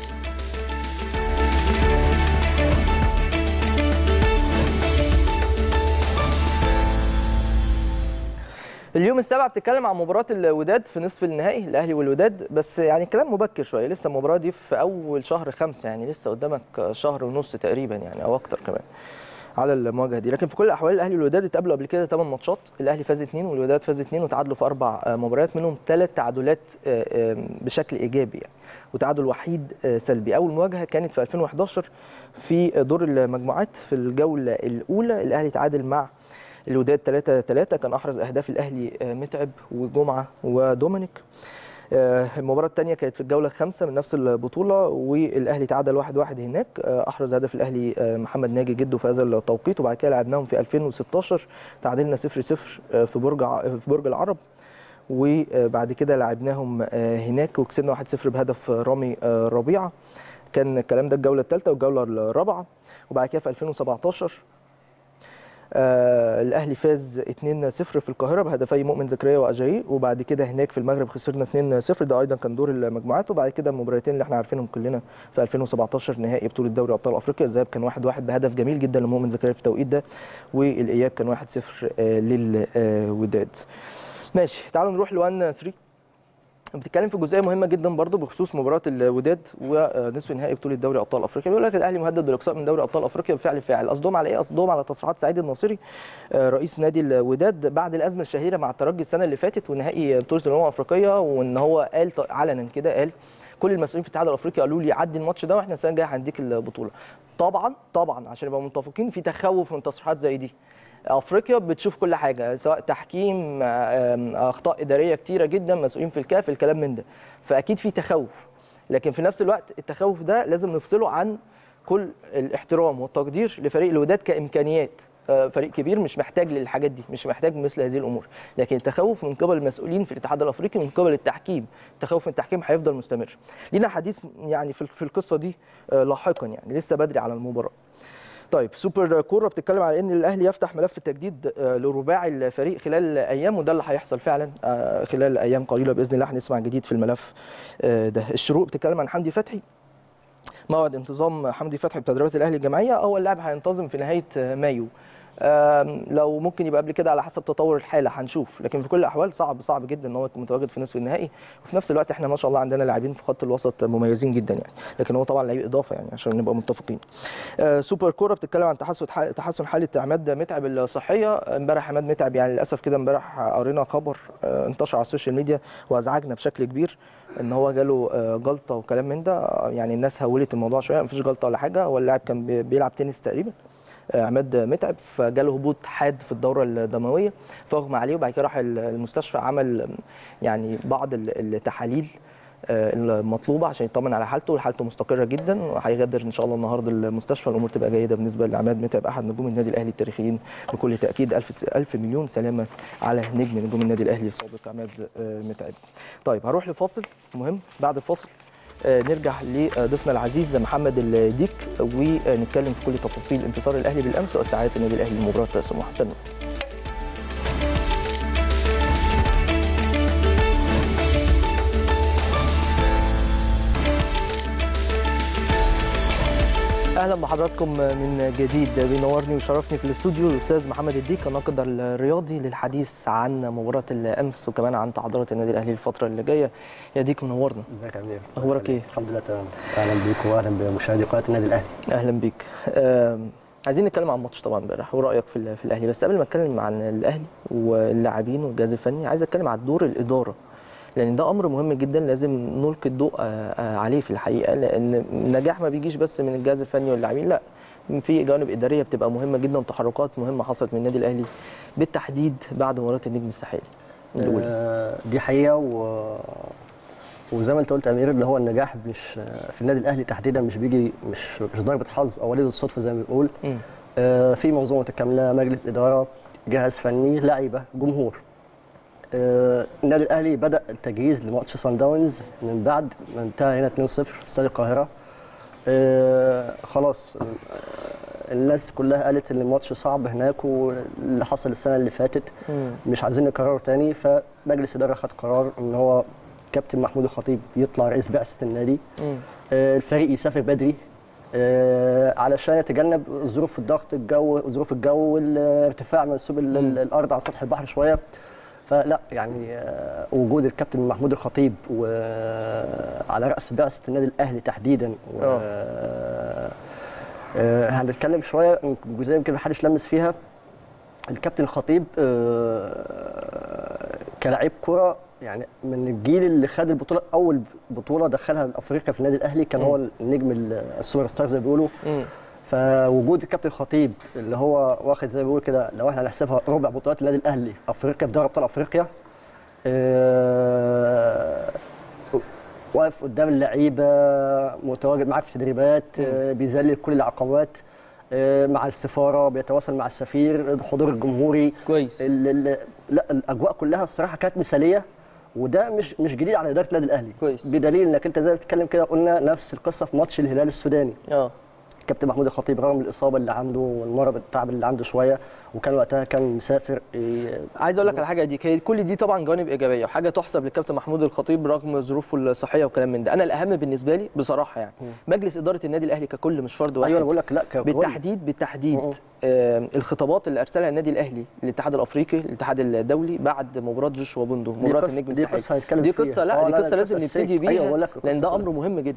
اليوم السابع بتتكلم عن مباراة الوداد في نصف النهائي الأهلي والوداد بس يعني كلام مبكر شوية لسه المباراة دي في أول شهر خمسة يعني لسه قدامك شهر ونص تقريبا يعني أو أكتر كمان على المواجهه دي لكن في كل الاحوال الاهلي والوداد اتقابلوا قبل كده 8 ماتشات الاهلي فاز اثنين والوداد فاز اثنين وتعادلوا في اربع آه، مباريات منهم ثلاث تعادلات آه، آه، بشكل ايجابي يعني وتعادل وحيد آه، سلبي اول مواجهه كانت في 2011 في دور المجموعات في الجوله الاولى الاهلي تعادل مع الوداد 3 3 كان احرز اهداف الاهلي آه، متعب وجمعه ودومينيك آه، المباراة الثانية كانت في الجولة الخامسة من نفس البطولة والأهلي تعادل 1-1 هناك آه، أحرز هدف الأهلي آه، محمد ناجي جده في هذا التوقيت وبعد كده لعبناهم في 2016 تعادلنا 0-0 آه، في برج ع- في برج العرب وبعد كده لعبناهم آه، هناك وكسبنا 1-0 بهدف رامي آه، ربيعة كان الكلام ده الجولة الثالثة والجولة الرابعة وبعد كده في 2017 آه الاهلي فاز 2-0 في القاهره بهدفي مؤمن زكريا واجاي وبعد كده هناك في المغرب خسرنا 2-0 ده ايضا كان دور المجموعات وبعد كده المباراتين اللي احنا عارفينهم كلنا في 2017 نهائي بطوله دوري ابطال افريقيا الذهاب كان 1-1 بهدف جميل جدا لمؤمن زكريا في التوقيت ده والاياب كان 1-0 آه للوداد ماشي تعالوا نروح لوان 3 بتتكلم في جزئيه مهمه جدا برضو بخصوص مباراه الوداد ونصف نهائي بطوله دوري ابطال افريقيا بيقول لك الاهلي مهدد بالاقصاء من دوري ابطال افريقيا بفعل فاعل قصدهم على ايه قصدهم على تصريحات سعيد الناصري آه، رئيس نادي الوداد بعد الازمه الشهيره مع الترجي السنه اللي فاتت ونهائي بطوله الامم الافريقيه وان هو قال ط- علنا كده قال كل المسؤولين في الاتحاد الافريقي قالوا لي عدي الماتش ده واحنا السنه الجايه هنديك البطوله طبعا طبعا عشان نبقى متفقين في تخوف من تصريحات زي دي افريقيا بتشوف كل حاجه سواء تحكيم آم، اخطاء اداريه كتيره جدا مسؤولين في الكاف الكلام من ده فاكيد في تخوف لكن في نفس الوقت التخوف ده لازم نفصله عن كل الاحترام والتقدير لفريق الوداد كامكانيات آه، فريق كبير مش محتاج للحاجات دي مش محتاج مثل هذه الامور لكن التخوف من قبل المسؤولين في الاتحاد الافريقي من قبل التحكيم التخوف من التحكيم هيفضل مستمر لينا حديث يعني في في القصه دي آه، لاحقا يعني لسه بدري على المباراه طيب سوبر كوره بتتكلم على ان الاهلي يفتح ملف التجديد آه، لرباعي الفريق خلال ايام وده اللي هيحصل فعلا آه، خلال ايام قليله باذن الله هنسمع جديد في الملف آه، ده الشروق بتتكلم عن حمدي فتحي موعد انتظام حمدي فتحي بتدريبات الاهلي الجماعيه هو اللاعب هينتظم في نهايه آه، مايو آم، لو ممكن يبقى قبل كده على حسب تطور الحاله هنشوف لكن في كل الاحوال صعب صعب جدا ان هو يكون متواجد في نصف النهائي وفي نفس الوقت احنا ما شاء الله عندنا لاعبين في خط الوسط مميزين جدا يعني لكن هو طبعا لعيب اضافه يعني عشان نبقى متفقين آه، سوبر كوره بتتكلم عن تحسن ح- تحسن حاله عماد متعب الصحيه امبارح عماد متعب يعني للاسف كده امبارح قرينا خبر آه، انتشر على السوشيال ميديا وازعجنا بشكل كبير ان هو جاله آه، جلطه وكلام من ده آه، يعني الناس هولت الموضوع شويه مفيش جلطه ولا حاجه هو اللاعب كان بي- بيلعب تنس تقريبا آه، عماد متعب فجاله هبوط حاد في الدوره الدمويه فاغمى عليه وبعد كده راح ال- المستشفى عمل آم، يعني بعض ال- التحاليل آه، المطلوبه عشان يطمن على حالته وحالته مستقره جدا وهيغادر ان شاء الله النهارده المستشفى الامور تبقى جيده بالنسبه لعماد متعب احد نجوم النادي الاهلي التاريخيين بكل تاكيد الف س- الف مليون سلامه على نجم نجوم النادي الاهلي السابق عماد آه، متعب. طيب هروح لفاصل مهم بعد الفاصل آه، نرجع لضيفنا العزيز محمد الديك ونتكلم في كل تفاصيل انتصار الاهلي بالامس وساعات النادي الاهلي لمباراه سموحه استنوا اهلا بحضراتكم من جديد بينورني ويشرفني في الاستوديو الاستاذ محمد الديك الناقد الرياضي للحديث عن مباراه الامس وكمان عن تحضيرات النادي الاهلي الفتره اللي جايه يا ديك منورنا ازيك يا امير أخبارك إيه؟ الحمد لله تمام اهلا بيك واهلا بمشاهدي قناه النادي الاهلي اهلا بيك آم، عايزين نتكلم عن الماتش طبعا امبارح ورايك في, ال- في الاهلي بس قبل ما اتكلم عن الاهلي واللاعبين والجهاز الفني عايز اتكلم عن دور الاداره لان ده امر مهم جدا لازم نلقي الضوء آه، آه، عليه في الحقيقه لان النجاح ما بيجيش بس من الجهاز الفني واللاعبين لا في جوانب اداريه بتبقى مهمه جدا وتحركات مهمه حصلت من النادي الاهلي بالتحديد بعد مباراه النجم الساحلي الاولى آه، دي حقيقه و... وزي ما انت قلت يا امير اللي هو النجاح مش في النادي الاهلي تحديدا مش بيجي مش مش ضربه حظ او وليد الصدفه زي ما بنقول مم. آه، في منظومه متكامله مجلس اداره جهاز فني لعيبه جمهور آه، النادي الاهلي بدا التجهيز لماتش سان داونز من بعد ما انتهى هنا 2-0 في استاد القاهره آه، خلاص آه، الناس كلها قالت ان الماتش صعب هناك واللي حصل السنه اللي فاتت مم. مش عايزين نكرره تاني فمجلس الاداره خد قرار ان هو كابتن محمود الخطيب يطلع رئيس بعثه النادي مم. آه، الفريق يسافر بدري آه، علشان يتجنب ظروف الضغط الجو ظروف الجو والارتفاع منسوب ال- ال- الارض على سطح البحر شويه فلا يعني آه، وجود الكابتن محمود الخطيب وعلى راس بعثه النادي الاهلي تحديدا و آه، هنتكلم شويه جزئيه يمكن محدش لمس فيها الكابتن الخطيب آه، كلاعب كره يعني من الجيل اللي خد البطوله اول بطوله دخلها افريقيا في النادي الاهلي كان هو النجم ال- السوبر ستار زي ما بيقولوا مم. فوجود الكابتن الخطيب اللي هو واخد زي ما بيقول كده لو احنا هنحسبها ربع بطولات النادي الاهلي افريقيا في دوري ابطال افريقيا آه، واقف قدام اللعيبه متواجد معاك في تدريبات آه، بيذلل كل العقبات آه، مع السفاره بيتواصل مع السفير الحضور الجمهوري كويس ال- ال- لا الاجواء كلها الصراحه كانت مثاليه وده مش مش جديد على اداره النادي الاهلي كويس. بدليل انك انت زي ما بتتكلم كده قلنا نفس القصه في ماتش الهلال السوداني اه كابتن محمود الخطيب رغم الاصابه اللي عنده والمرض التعب اللي عنده شويه وكان وقتها كان مسافر إيه، عايز اقول لك على حاجه دي كي- كل دي طبعا جوانب ايجابيه وحاجه تحسب للكابتن محمود الخطيب رغم ظروفه الصحيه وكلام من ده انا الاهم بالنسبه لي بصراحه يعني مجلس اداره النادي الاهلي ككل مش فرد واحد ايوه انا بقول لك لا ككل. بالتحديد بالتحديد آه الخطابات اللي ارسلها النادي الاهلي للاتحاد الافريقي الاتحاد الدولي بعد مباراه جوشوا بوندو مباراه قصة- النجم دي الساحلي قصة هنتكلم دي فيها. قصه لا آه، دي لا، لا، قصه لازم قصة نبتدي سيف. بيها أيوة، بقول لك لان ده القصة امر مهم جدا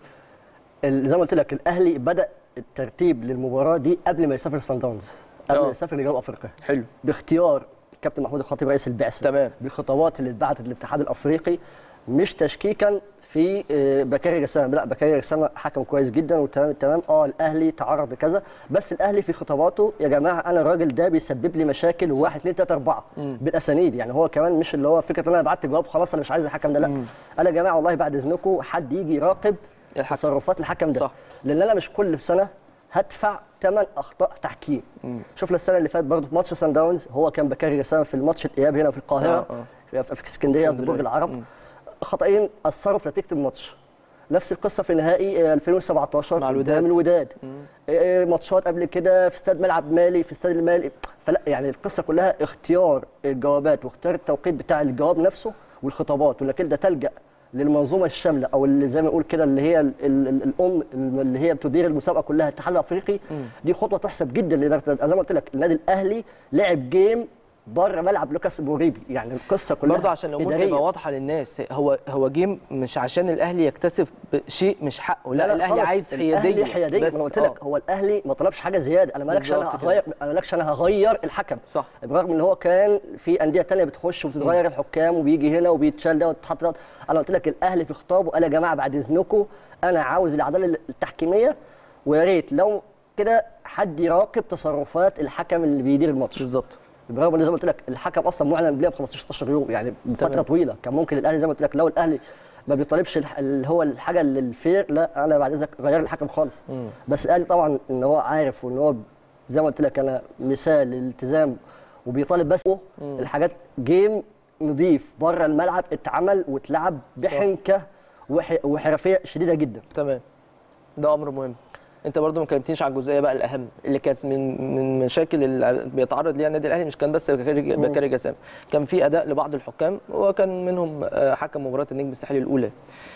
ال- زي ما قلت لك الاهلي بدا الترتيب للمباراه دي قبل ما يسافر سان داونز قبل آه. ما يسافر لجنوب افريقيا حلو باختيار الكابتن محمود الخطيب رئيس البعثه تمام. بالخطوات اللي اتبعتت للاتحاد الافريقي مش تشكيكا في آه، بكاري رسام لا بكاري رسام حكم كويس جدا وتمام التمام اه الاهلي تعرض لكذا بس الاهلي في خطاباته يا جماعه انا الراجل ده بيسبب لي مشاكل واحد اثنين ثلاثه اربعه بالاسانيد يعني هو كمان مش اللي هو فكره ان انا بعت جواب خلاص انا مش عايز الحكم ده لا انا يا جماعه والله بعد اذنكم حد يجي يراقب الحكم. تصرفات الحكم ده صح. لان انا مش كل سنه هدفع ثمن اخطاء تحكيم شفنا السنه اللي فاتت برضه في ماتش سان داونز هو كان بكاري رسام في الماتش الاياب هنا في القاهره آه، في في اسكندريه قصدي برج العرب خطأين اثروا في نتيجه الماتش نفس القصه في نهائي آه، 2017 مع قدام الوداد. الوداد آه، ماتشات قبل كده في استاد ملعب مالي في استاد المالي فلا يعني القصه كلها اختيار الجوابات واختيار التوقيت بتاع الجواب نفسه والخطابات وانك انت تلجا للمنظومه الشامله او اللي زي ما نقول كده اللي هي ال ال ال الام اللي هي بتدير المسابقه كلها الاتحاد الافريقي دي خطوه تحسب جدا لإدارة- زي ما قلت لك النادي الاهلي لعب جيم بره ملعب لوكاس بوريبي يعني القصه كلها برضه عشان الامور إدارية. تبقى واضحه للناس هو هو جيم مش عشان الاهلي يكتسب شيء مش حقه لا, الاهلي خلاص، عايز حياديه الاهلي حياديه ما بس انا قلت آه. لك هو الاهلي ما طلبش حاجه زياده انا مالكش انا بالظبط كده. هغير انا مالكش انا هغير الحكم صح. برغم ان هو كان في انديه تانية بتخش وبتتغير الحكام وبيجي هنا وبيتشال ده وتتحط ده انا قلت لك الاهلي في خطابه قال يا جماعه بعد اذنكم انا عاوز العداله التحكيميه ويا ريت لو كده حد يراقب تصرفات الحكم اللي بيدير الماتش بالظبط برغم ان زي ما قلت لك الحكم اصلا معلن قبلها ب 15 16 يوم يعني فتره تمام. طويله كان ممكن الاهلي زي ما قلت لك لو الاهلي ما بيطالبش الح- اللي هو الحاجه اللي الفير لا انا بعد اذنك غير الحكم خالص بس الاهلي طبعا ان هو عارف وان هو زي ما قلت لك انا مثال للالتزام وبيطالب بس الحاجات جيم نضيف بره الملعب اتعمل واتلعب بحنكه وح- وحرفيه شديده جدا تمام ده امر مهم انت برضو ما كلمتنيش على الجزئيه بقى الاهم اللي كانت من من مشاكل اللي بيتعرض ليها النادي الاهلي مش كان بس بكاري بكاري جسام كان في اداء لبعض الحكام وكان منهم آه، حكم مباراه النجم الساحلي الاولى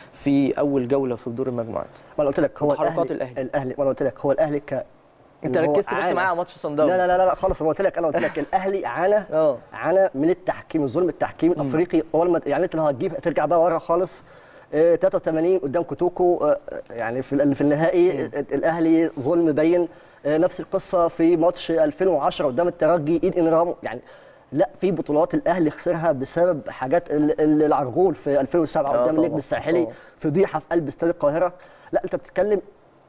في اول جوله في دور المجموعات ما انا قلت لك هو وتحركات الاهلي الأهلي. الاهلي ما انا قلت لك هو الاهلي ك انت إن هو ركزت بس عانى. معايا على ماتش صن لا داونز لا لا لا خالص انا قلت لك انا قلت لك الاهلي عانى اه عانى من التحكيم الظلم التحكيم الافريقي اول ما يعني انت لو هتجيب هترجع بقى ورا خالص آه، 83 قدام كوتوكو آه، يعني في ال- في النهائي آه، الاهلي ظلم بين آه، نفس القصه في ماتش 2010 قدام الترجي ايد انرامو يعني لا في بطولات الاهلي خسرها بسبب حاجات ال- ال- العرجول في 2007 آه قدام النجم طبعاً، الساحلي طبعاً. فضيحه في قلب استاد القاهره لا انت بتتكلم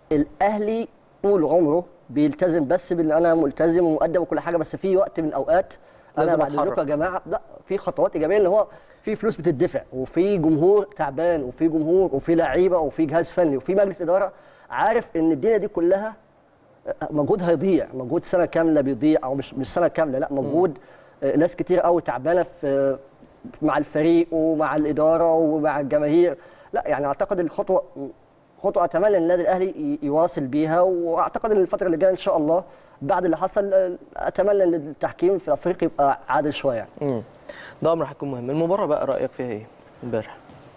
الاهلي طول عمره بيلتزم بس بان انا ملتزم ومؤدب وكل حاجه بس في وقت من الاوقات انا لازم بعد أتحرك. اذنكم يا جماعه لا في خطوات ايجابيه ان هو في فلوس بتدفع وفي جمهور تعبان وفي جمهور وفي لعيبه وفي جهاز فني وفي مجلس اداره عارف ان الدنيا دي كلها مجهود هيضيع مجهود سنه كامله بيضيع او مش مش سنه كامله لا مجهود آه، ناس كتير قوي تعبانه في مع الفريق ومع الاداره ومع الجماهير لا يعني اعتقد الخطوه خطوه اتمنى ان النادي الاهلي ي- يواصل بيها واعتقد ان الفتره اللي جايه ان شاء الله بعد اللي حصل آه، اتمنى ان التحكيم في افريقيا يبقى عادل شويه يعني. مم. ده امر هيكون مهم المباراه بقى رايك فيها ايه امبارح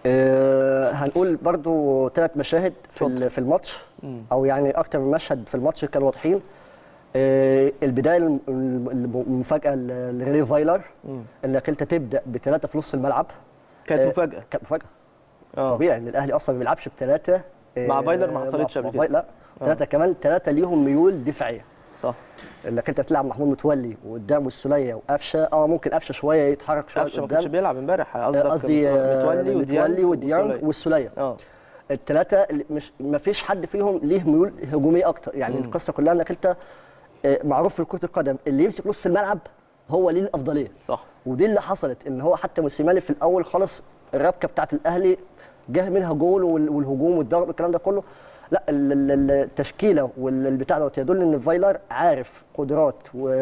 آه، هنقول برضو ثلاث مشاهد في اتفضل. ال- في الماتش او يعني اكتر من مشهد في الماتش كانوا واضحين آه، البدايه الم- الم- المفاجاه ل- لريلي فايلر انك انت تبدا بثلاثه في نص الملعب كانت آه، مفاجاه كانت مفاجاه اه طبيعي ان الاهلي اصلا ما بيلعبش بثلاثه مع فايلر ما حصلتش قبل كده. لا ثلاثه كمان ثلاثه ليهم ميول دفاعيه صح انك انت تلعب محمود متولي وقدامه السوليه وقفشه اه ممكن قفشه شويه يتحرك شويه قفشه ما قدام كانش بيلعب امبارح آه، قصدك قصدي آه، متولي متولي وديانج والسولية. والسوليه اه الثلاثه اللي مش ما فيش حد فيهم ليه ميول هجوميه اكتر يعني مم. القصه كلها انك انت آه، معروف في كره القدم اللي يمسك نص الملعب هو ليه الافضليه صح ودي اللي حصلت ان هو حتى موسيماني في الاول خالص الربكه بتاعت الاهلي جه منها جول وال- والهجوم والضغط والكلام ده كله لا ال- ال- ال- التشكيله والبتاع دوت يدل ان فايلر عارف قدرات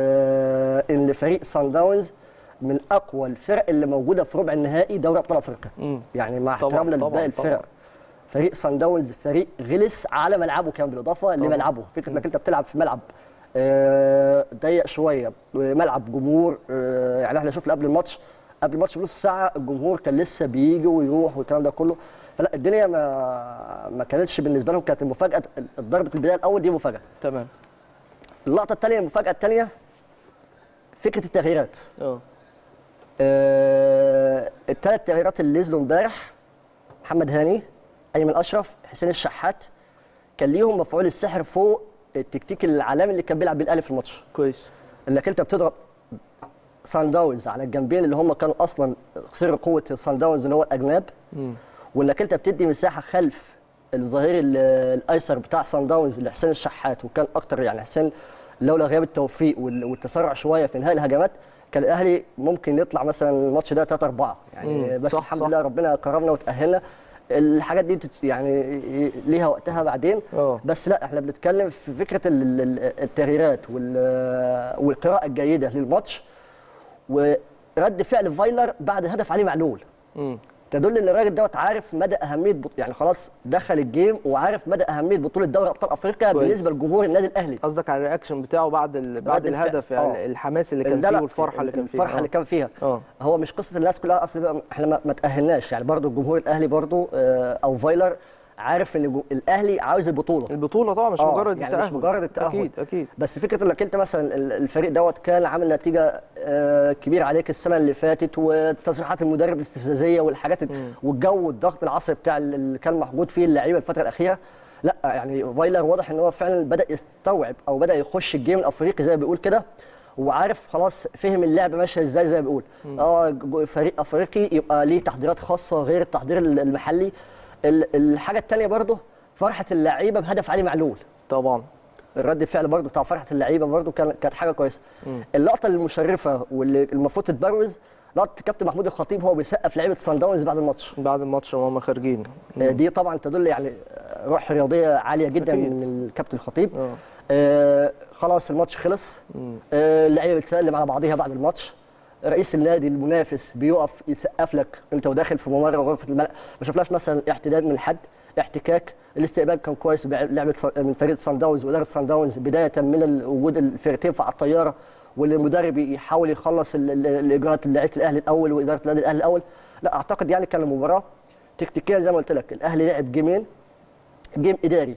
وان فريق سان داونز من اقوى الفرق اللي موجوده في ربع النهائي دوري ابطال افريقيا مم. يعني مع طبعاً، احترامنا طبعاً، لباقي طبعاً. الفرق فريق سان داونز فريق غلس على ملعبه كان بالاضافه لملعبه فكره انك انت بتلعب في ملعب آه، ضيق شويه ملعب جمهور آه، يعني احنا شفنا قبل الماتش قبل الماتش بنص ساعه الجمهور كان لسه بيجي ويروح والكلام ده كله فلا الدنيا ما ما كانتش بالنسبه لهم كانت المفاجاه ضربه البدايه الاول دي مفاجاه تمام اللقطه الثانيه المفاجاه الثانيه فكره التغييرات اه آه الثلاث تغييرات اللي نزلوا امبارح محمد هاني ايمن اشرف حسين الشحات كان ليهم مفعول السحر فوق التكتيك العالمي اللي كان بيلعب بيه الاهلي في الماتش كويس انك انت بتضرب سان داونز على الجنبين اللي هم كانوا اصلا سر قوه سان داونز اللي هو الاجناب وانك انت بتدي مساحه خلف الظهير ال- الايسر بتاع سان داونز لحسين الشحات وكان اكتر يعني حسين لولا غياب التوفيق وال- والتسرع شويه في انهاء الهجمات كان الاهلي ممكن يطلع مثلا الماتش ده 3 4 يعني مم، بس صح، الحمد صح. لله ربنا كرمنا وتاهلنا الحاجات دي تت- يعني ليها وقتها بعدين اه بس لا احنا بنتكلم في فكره ال- ال- التغييرات وال- والقراءه الجيده للماتش ورد فعل فايلر بعد هدف عليه معلول مم. تدل ان الراجل دوت عارف مدى اهميه بط... يعني خلاص دخل الجيم وعارف مدى اهميه بطوله دوري ابطال افريقيا كويس. بالنسبه لجمهور النادي الاهلي قصدك على الرياكشن بتاعه بعد ال... بعد الفعل. الهدف يعني آه. الحماس اللي كان لا، لا، فيه والفرحه اللي كان فيها الفرحه اللي كان فيها اه هو مش قصه الناس كلها اصل بقى احنا ما, ما تاهلناش يعني برضو الجمهور الاهلي برضو آه، او فايلر عارف ان جو- الاهلي عاوز البطوله البطوله طبعا مش آه، مجرد يعني التاهل مش مجرد التاهل اكيد اكيد بس فكره انك انت مثلا ال- الفريق دوت كان عامل نتيجه آه، كبيره عليك السنه اللي فاتت وتصريحات المدرب الاستفزازيه والحاجات ال- والجو والضغط العصبي بتاع ال- اللي كان موجود فيه اللعيبه الفتره الاخيره لا يعني فايلر واضح ان هو فعلا بدا يستوعب او بدا يخش الجيم الافريقي زي ما بيقول كده وعارف خلاص فهم اللعبه ماشيه ازاي زي ما بيقول اه جو- فريق افريقي يبقى ليه تحضيرات خاصه غير التحضير ال- المحلي ال- الحاجه الثانيه برضه فرحه اللعيبه بهدف علي معلول طبعا الرد الفعل برضه بتاع فرحه اللعيبه برضه كان كانت حاجه كويسه اللقطه المشرفه واللي المفروض تتبروز لقطه الكابتن محمود الخطيب هو بيسقف لعيبه سان داونز بعد الماتش بعد الماتش وهم خارجين آه، دي طبعا تدل يعني آه، روح رياضيه عاليه جدا أكيد. من الكابتن الخطيب اه آه خلاص الماتش خلص مم. آه اللعيبه بتسلم على بعضها بعد الماتش رئيس النادي المنافس بيقف يسقف لك انت وداخل في ممر غرفه الملعب ما شفناش مثلا احتداد من حد احتكاك الاستقبال كان كويس بلعبه ص- من فريق سان داونز واداره سان داونز بدايه من ال- وجود الفرقتين في على الطياره والمدرب يحاول يخلص ال- ال- الاجراءات لعيبه الاهلي الاول واداره النادي الاهلي الاول لا اعتقد يعني كان المباراه تكتيكيا زي ما قلت لك الاهلي لعب جيمين جيم اداري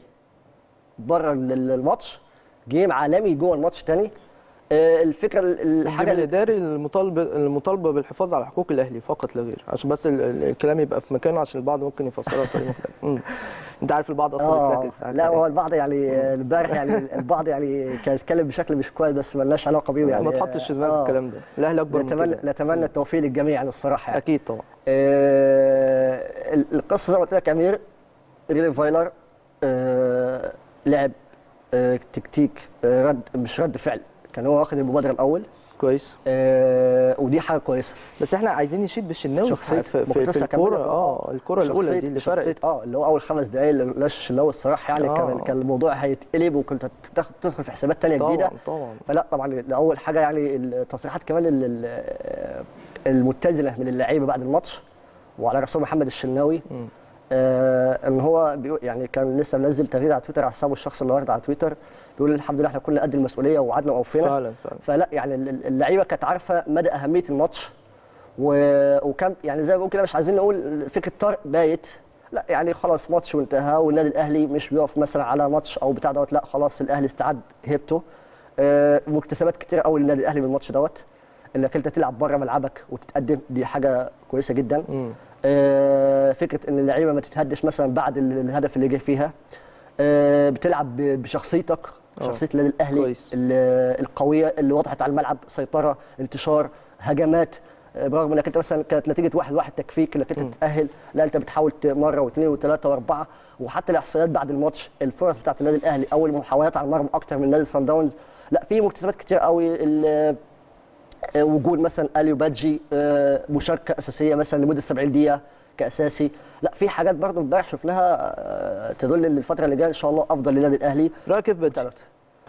بره ال- ال- الماتش جيم عالمي جوه الماتش تاني آه، الفكره ال- الحاجه الحاجه اللي الاداري المطالبه المطالبه بالحفاظ على حقوق الاهلي فقط لا غير عشان بس ال- ال- الكلام يبقى في مكانه عشان البعض ممكن يفسرها بطريقه مختلفه مم. انت عارف البعض اصلا اه يتلكك ساعات لا يعني. هو البعض يعني آه، امبارح يعني البعض يعني كان يتكلم بشكل مش كويس بس ملناش علاقه بيه يعني ما تحطش في دماغك آه، الكلام ده الاهلي اكبر من نتمنى كده نتمنى التوفيق للجميع يعني الصراحه يعني. اكيد طبعا آه، ال- القصه زي ما قلت لك يا امير ريلي فايلر آه، لعب آه، تكتيك آه، رد مش رد فعل كان هو واخد المبادره الاول كويس آه، ودي حاجه كويسه بس احنا عايزين نشيد بالشناوي شخصية في, في, في, مقتصة في كمان. الكوره اه الكوره الاولى شخصية- دي اللي شخصية فرقت اه اللي هو اول خمس دقائق اللي لاش الشناوي الصراحه يعني آه. كان كان الموضوع هيتقلب وكنت هتدخل- تدخل في حسابات تانية جديده طبعا طبعا فلا طبعا اول حاجه يعني التصريحات كمان ال- ال- المتزنه من اللعيبه بعد الماتش وعلى راسهم محمد الشناوي مم. آه ان هو بيقول يعني كان لسه منزل تغريده على تويتر على حسابه الشخصي النهارده على تويتر بيقول الحمد لله احنا كنا قد المسؤوليه ووعدنا واوفينا فعلا فعلا فلا يعني ال- ال- اللعيبه كانت عارفه مدى اهميه الماتش و- وكان يعني زي ما بقول كده مش عايزين نقول فكره طارق بايت لا يعني خلاص ماتش وانتهى والنادي الاهلي مش بيقف مثلا على ماتش او بتاع دوت لا خلاص الاهلي استعد هيبته آه، واكتسابات كتير قوي للنادي الاهلي من الماتش دوت انك انت تلعب بره ملعبك وتتقدم دي حاجه كويسه جدا مم. آه، فكره ان اللعيبه ما تتهدش مثلا بعد ال- الهدف اللي جه فيها آه، بتلعب ب- بشخصيتك آه. شخصيه النادي الاهلي كويس. ال- القويه اللي وضحت على الملعب سيطره انتشار هجمات آه، برغم انك انت مثلا كانت نتيجه واحد واحد تكفيك انك انت تتاهل لا انت بتحاول ت- مره واثنين وثلاثه واربعه وحتى الاحصائيات بعد الماتش الفرص بتاعت النادي الاهلي او المحاولات على المرمى اكتر من نادي سان داونز لا في مكتسبات كتير قوي ال- آه، وجود مثلا اليو بادجي آه، مشاركه اساسيه مثلا لمده 70 دقيقه كاساسي لا في حاجات برضو امبارح شفناها آه، تدل ان الفتره اللي جايه ان شاء الله افضل للنادي الاهلي رايك كيف بدري ثلاثة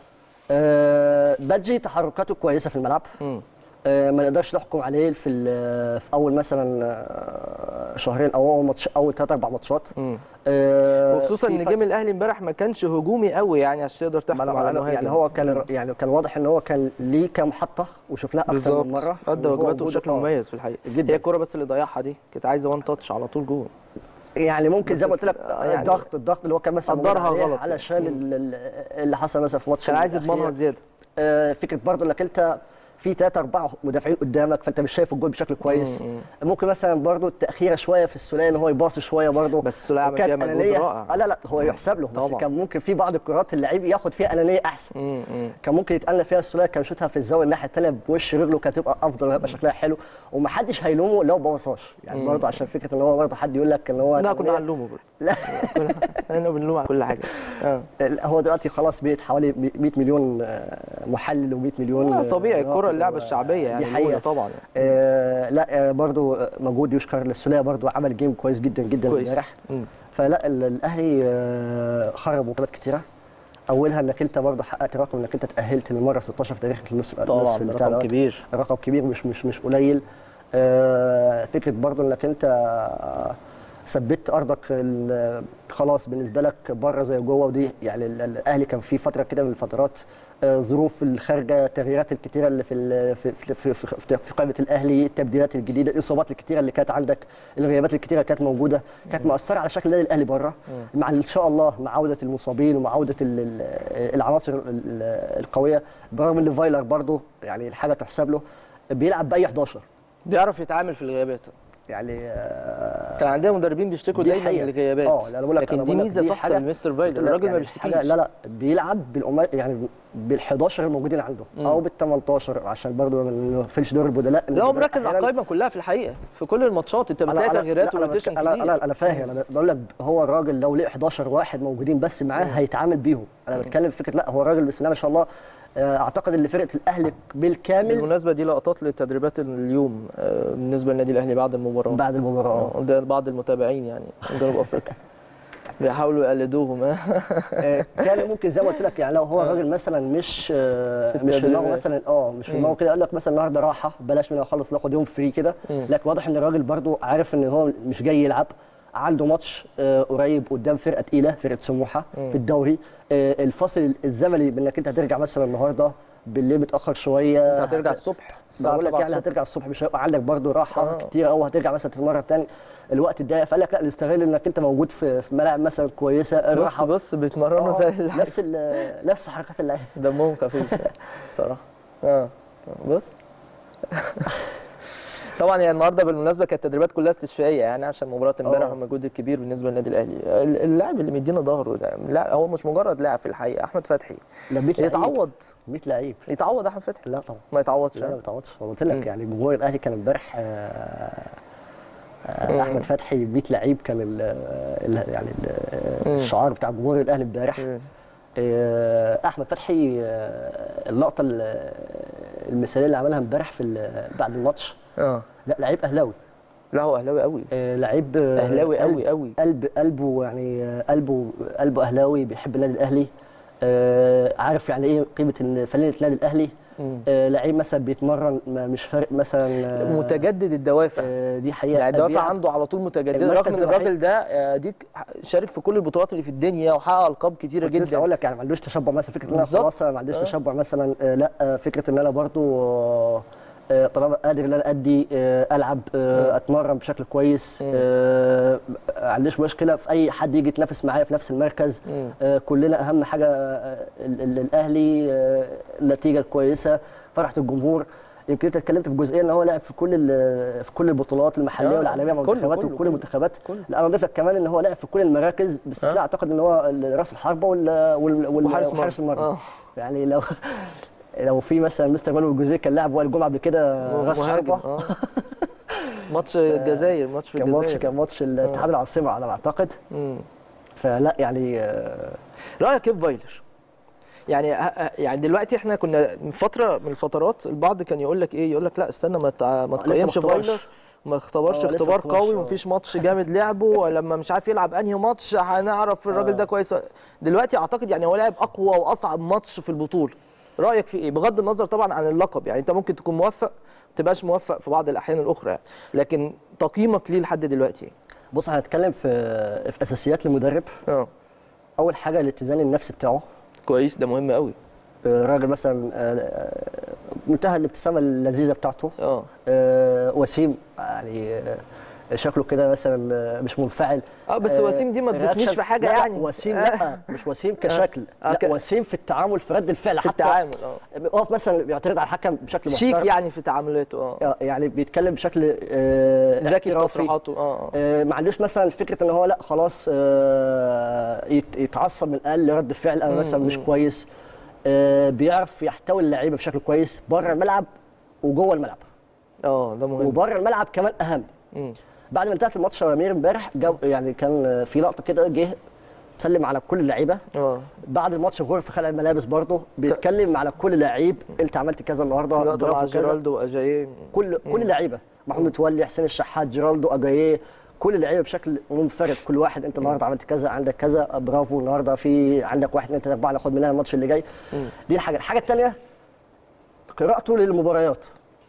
آه، بادجي تحركاته كويسه في الملعب مم. آه، ما نقدرش نحكم عليه في ال- في اول مثلا آه، شهرين او اول ماتش اول ثلاث اربع ماتشات مم. آه، وخصوصا في ان فرق- جيم الاهلي امبارح ما كانش هجومي قوي يعني عشان تقدر ما تحكم أنا- على أنا- المهاجم يعني هو كان يعني كان واضح ان هو كان ليه كام محطه وشفناه اكثر بالظبط من مره ادى وهو واجباته وجوده- بشكل آه. مميز في الحقيقه جداً. هي الكوره بس اللي ضيعها دي كانت عايزه وان تاتش على طول جول يعني ممكن بس زي ما قلت لك آه يعني الضغط الضغط اللي هو كان مثلا موجود قدرها عليه غلط يعني. علشان ال- ال- اللي حصل مثلا في ماتش كان عايز الأخير. يضمنها زياده آه، فكره برضه انك انت في ثلاثة أربعة مدافعين قدامك فأنت مش شايف الجول بشكل كويس ممكن مثلا برضه التأخيرة شوية في الثلاثي إن هو يباصي شوية برضه بس الثلاثي عمل وكانت فيها مجهود أنانية. رائع. آه لا لا هو يحسب له بس طبعاً. كان ممكن في بعض الكرات اللعيب ياخد فيها أنانية أحسن مم، مم. كان ممكن يتأنى فيها الثلاثي كان يشوطها في الزاوية الناحية الثانية بوش رجله كانت تبقى أفضل وهيبقى شكلها حلو ومحدش هيلومه لو بوظهاش يعني برضه عشان فكرة إن هو برضه حد يقول لك إن هو لا كنا أنانية. هنلومه برضه. لا كنا احنا بنلوم على كل حاجه اه هو دلوقتي خلاص بقيت حوالي 100 مليون آه، محلل و100 مليون آه، آه، طبيعي الكره ناقد اللعبه و- الشعبيه يعني دي الأولى حقيقة طبعا يعني. آه لا آه برضو آه، مجهود يشكر للسوليه برضو عمل جيم كويس جدا جدا كويس. امبارح مم. فلا ال- الاهلي آه خرج بطولات كتيره اولها انك انت برضو حققت رقم انك انت تاهلت للمره 16 في تاريخ النصف طبعا النصف ده بتاع رقم دوت. كبير رقم كبير مش مش مش قليل آه، فكره برضو انك انت آه، ثبت ارضك ال- خلاص بالنسبه لك بره زي جوه ودي يعني ال- الاهلي كان في فتره كده من الفترات آه، ظروف الخارجه التغييرات الكتيره اللي في ال- في في في, في, في, في قائمه الاهلي التبديلات الجديده الاصابات الكتيره اللي كانت عندك الغيابات الكتيره اللي كانت موجوده كانت مؤثره على شكل النادي الاهلي بره مع ان شاء الله مع عوده المصابين ومع عوده ال- ال- العناصر ال- ال- القويه برغم ان فايلر برضو يعني الحاجه تحسب له بيلعب باي 11 بيعرف يتعامل في الغيابات يعني آه، كان عندنا مدربين بيشتكوا دي دايما حقيقة. من الغيابات اه لا، أنا بقول لك- لكن أنا دي بقول لك ميزه دي تحسب حاجة- لمستر فايلر لا، الراجل ما يعني بيشتكيش حاجة- لا لا بيلعب بالأمار يعني بال 11 الموجودين عنده او بال 18 عشان برضه ما نقفلش دور البدلاء لا هو مركز على أحياناً- القايمه كلها في الحقيقه في كل الماتشات انت أنا- بتلاقي أنا- تغييرات لا، أنا وروتيشن بتك- انا كتير انا انا فاهم انا بقول لك هو الراجل لو لقى 11 واحد موجودين بس معاه هيتعامل بيهم انا بتكلم في فكره لا هو الراجل بسم الله ما شاء الله آه، اعتقد ان فرقه الاهلي بالكامل بالمناسبه دي لقطات للتدريبات اليوم آه، بالنسبه للنادي الاهلي بعد المباراه بعد المباراه آه، ده بعض المتابعين يعني من جنوب افريقيا بيحاولوا يقلدوهم آه. آه، كان ممكن زي ما قلت لك يعني لو هو الراجل مثلا مش آه، مش في دماغه التدريبات. مثلا اه مش في دماغه كده قال لك مثلا النهارده راحه بلاش منها خالص ناخد يوم فري كده لكن واضح ان الراجل برضو عارف ان هو مش جاي يلعب عنده ماتش آه، قريب قدام فرقه تقيله فرقه سموحه في الدوري آه، الفاصل الزمني بانك انت هترجع مثلا النهارده بالليل متاخر شويه انت هترجع الصبح الساعه بقول لك 7 يعني الصبح هترجع الصبح مش هيبقى عندك برضو راحه آه. كتير قوي هترجع مثلا تتمرن تاني الوقت الضيق فقال لك لا نستغل انك انت موجود في في ملاعب مثلا كويسه بص الراحه بص بيتمرنوا آه، زي اللعيبة. نفس ال- نفس حركات اللعيبه دمهم خفيف صراحه اه بص طبعا هي النهارده بالمناسبه كانت التدريبات كلها استشفائيه يعني عشان مباراه امبارح آه. والمجهود الكبير بالنسبه للنادي الاهلي ال- اللاعب اللي مدينا ظهره ده لا هو مش مجرد لاعب في الحقيقه احمد فتحي لا 100 لعيب يتعوض 100 لعيب يتعوض احمد فتحي لا طبعا ما يتعوضش لا لا ما ها؟ تعوضش أنا قلت لك يعني جمهور الاهلي كان امبارح آه، آه، احمد فتحي 100 لعيب كان ال ال يعني ال الشعار بتاع جمهور الاهلي امبارح مم. آه، احمد فتحي آه، اللقطه ال- المثاليه اللي عملها امبارح في ال- بعد الماتش اه لا لعيب اهلاوي لا هو اهلاوي قوي آه، لعيب آه، أهلاوي قلب- أوي أوي. قلب قلبه يعني آه، قلبه قلبه اهلاوي بيحب النادي الاهلي آه، عارف يعني ايه قيمه إن فانيله النادي الاهلي مم. آه، لعيب مثلا بيتمرن ما- مش فارق مثلا آه، متجدد الدوافع آه، دي حقيقه يعني الدوافع بيلعب- عنده على طول متجدده المركز رغم ان الوحيد- الراجل ده آه، ديك شارك في كل البطولات اللي في الدنيا وحقق القاب كتيره كنت لسه جدا اقول لك يعني ما عندوش تشبع مثلا فكره ان انا بالظبط. خلاص أنا ما عنديش آه. تشبع مثلا آه، لا آه، فكره ان انا برضو آه، آه، طالما قادر ان انا ادي آه، العب آه، اتمرن بشكل كويس آه، ما عنديش مشكله في اي حد يجي يتنافس معايا في نفس المركز مم. آه، كلنا اهم حاجه آه، ال- ال- الاهلي آه، النتيجه الكويسه فرحه الجمهور يمكن انت اتكلمت في جزئيه ان هو لعب في كل ال- في كل البطولات المحليه آه، والعالميه كله- والمنتخبات كله- وكل كله. المنتخبات كله. لا انا اضيف لك كمان ان هو لعب في كل المراكز باستثناء اعتقد ان هو ال- راس الحربه وال وال وال- وحارس مرمى. وحارس المرمى آه. يعني لو لو في مثلا مستر مانويل الجوزيه كان لاعب وائل جمعه قبل كده راس مهاجم حربه اه ماتش الجزائر ماتش في كان ماتش الجزائر كان ماتش الاتحاد العاصمه على ما اعتقد مم. فلا يعني آه، رايك ايه في فايلر؟ يعني ه- يعني دلوقتي احنا كنا من فتره من الفترات البعض كان يقول لك ايه يقول لك لا استنى ما تع- ما لسه تقيمش ما اختبرش. فايلر ما اختبرش آه، لسه ما اختبار اختبرش، قوي آه. ومفيش ماتش جامد لعبه ولما مش عارف يلعب انهي ماتش هنعرف الراجل ده كويس ولا- دلوقتي اعتقد يعني هو لعب اقوى واصعب ماتش في البطوله رايك في ايه بغض النظر طبعا عن اللقب يعني انت ممكن تكون موفق ما تبقاش موفق في بعض الاحيان الاخرى يعني. لكن تقييمك ليه لحد دلوقتي يعني. بص هنتكلم في في اساسيات المدرب اه اول حاجه الاتزان النفسي بتاعه كويس ده مهم قوي الراجل مثلا آه، آه، منتهى الابتسامه اللذيذه بتاعته اه آه، وسيم يعني آه، شكله كده مثلا آه، مش منفعل اه بس وسيم دي ما تضيفنيش رياكشن- في حاجه لا، لا، يعني وسيم آه. لا مش وسيم كشكل آه، لا ك- وسيم في التعامل في رد الفعل في حتى التعامل اه يقف مثلا بيعترض على الحكم بشكل شيك محترم يعني في تعاملاته اه آه، يعني بيتكلم بشكل آه، ذكي في احترافي. تصريحاته اه آه، ما عندوش مثلا فكره ان هو لا خلاص آه، يت- يتعصب من اقل رد فعل او مثلا مش كويس آه، بيعرف يحتوي اللعيبه بشكل كويس بره الملعب وجوه الملعب اه ده مهم وبره الملعب كمان اهم مم. بعد ما انتهت الماتش يا امير امبارح جاب يعني كان في لقطه كده جه سلم على كل اللعيبه اه بعد الماتش في غرفه خلع الملابس برضه بيتكلم على كل لعيب انت عملت كذا النهارده لقطه برافو مع كذا. جيرالدو واجاييه كل كل اللعيبه محمود متولي حسين الشحات جيرالدو اجاييه كل اللعيبه بشكل منفرد كل واحد انت النهارده عملت كذا عندك كذا برافو النهارده في عندك واحد اثنين ثلاثه اربعه ناخد منها الماتش اللي جاي دي الحاجه الحاجه الثانيه قراءته للمباريات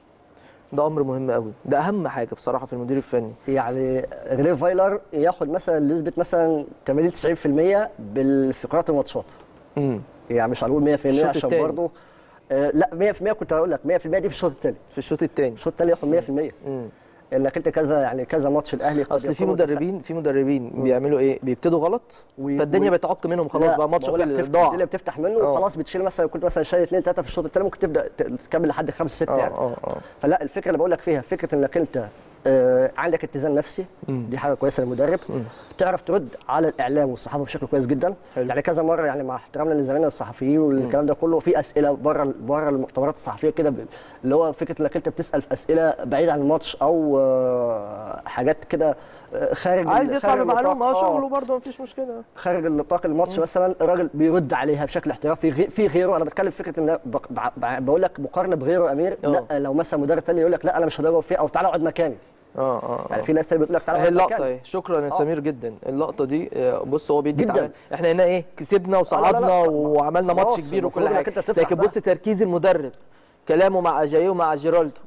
ده امر مهم قوي ده اهم حاجه بصراحه في المدير الفني يعني ريلي فايلر ياخد مثلا نسبه مثلا 80 90% بال- في قراءه الماتشات امم يعني مش هنقول 100% الشوط عشان التاني. برضه آه لا 100% كنت هقول لك 100% دي في الشوط الثاني في الشوط الثاني الشوط الثاني ياخد 100% امم انك انت كذا يعني كذا ماتش الاهلي قد اصل في يكون مدربين في مدربين بيعملوا ايه بيبتدوا غلط وي- فالدنيا وي- بتعك منهم خلاص لا، بقى ماتش بقول لك خلص، تفتح- ضاع الدنيا بتفتح منه آه. خلاص بتشيل مثلا كنت مثلا شايل اثنين ثلاثه في الشوط الثاني ممكن تبدا ت- تكمل لحد خمس ست اه يعني اه اه فلا الفكره اللي بقول لك فيها فكره انك انت آه عندك اتزان نفسي مم. دي حاجه كويسه للمدرب تعرف ترد على الاعلام والصحافه بشكل كويس جدا حلو. يعني كذا مره يعني مع احترامنا لزمايلنا الصحفيين والكلام ده كله في اسئله بره بره المؤتمرات الصحفيه كده ب- اللي هو فكره انك انت بتسال في اسئله بعيد عن الماتش او آه حاجات كده آه، خارج عايز ال- يطلع خارج بمعلومه النطاق. اه آه. شغله برضه مفيش مشكله خارج النطاق الماتش مثلا الراجل بيرد عليها بشكل احترافي غي- في غيره انا بتكلم في فكره ان بق- بع- بع- بقول لك مقارنه بغيره يا امير اه. لا لو مثلا مدرب تاني يقول لك لا انا مش هدرب فيه او تعالى اقعد مكاني اه اه يعني آه. في ناس تانية بتقول لك تعالى اهي اقعد اللقطه مكاني اهي شكرا يا آه. سمير جدا اللقطه دي آه، بص هو بيدي جداً. تعامل. احنا هنا ايه كسبنا لا، لا. وصعدنا وعملنا ماتش خلاص، كبير وكل المفروض حاجه إنك أنت تفرح لكن بقى. بص تركيز المدرب كلامه مع اجايو ومع جيرالدو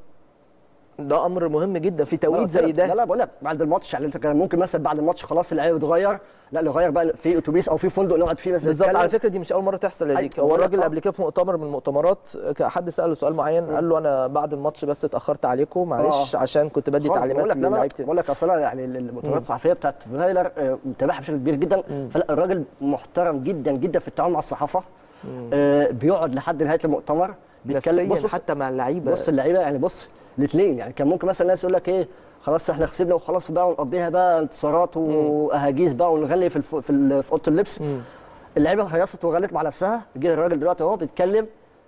ده امر مهم جدا في أنا توقيت قلت زي لك- لا ده لا بقول لك بعد الماتش يعني انت كان ممكن مثلا بعد الماتش خلاص اللعيبه اتغير لا اللي غير بقى في اتوبيس او في فندق نقعد فيه بس بالظبط نتكلم. على فكره دي مش اول مره تحصل يا أي- ديك هو بقول لك الراجل آه. قبل كده في مؤتمر من المؤتمرات ك- حد ساله سؤال معين قال له انا بعد الماتش بس اتاخرت عليكم معلش آه. عشان كنت بدي خالص، تعليمات بقول لك لا لا للعيبه بقول لك اصل أنا يعني المؤتمرات الصحفيه بتاعت فايلر آه، متابعها بشكل كبير جدا فلا الراجل محترم جدا جدا في التعامل مع الصحافه آه، بيقعد لحد نهايه المؤتمر بيتكلم بص نفسيا بص حتى مع اللعيبه بص اللعيبه يعني بص الاثنين يعني كان ممكن مثلا الناس يقول لك ايه خلاص احنا كسبنا وخلاص بقى ونقضيها بقى انتصارات واهاجيس بقى ونغني في الف... في, ال... في اوضه اللبس اللعيبه هيصت وغنت مع نفسها جه الراجل دلوقتي اهو بيتكلم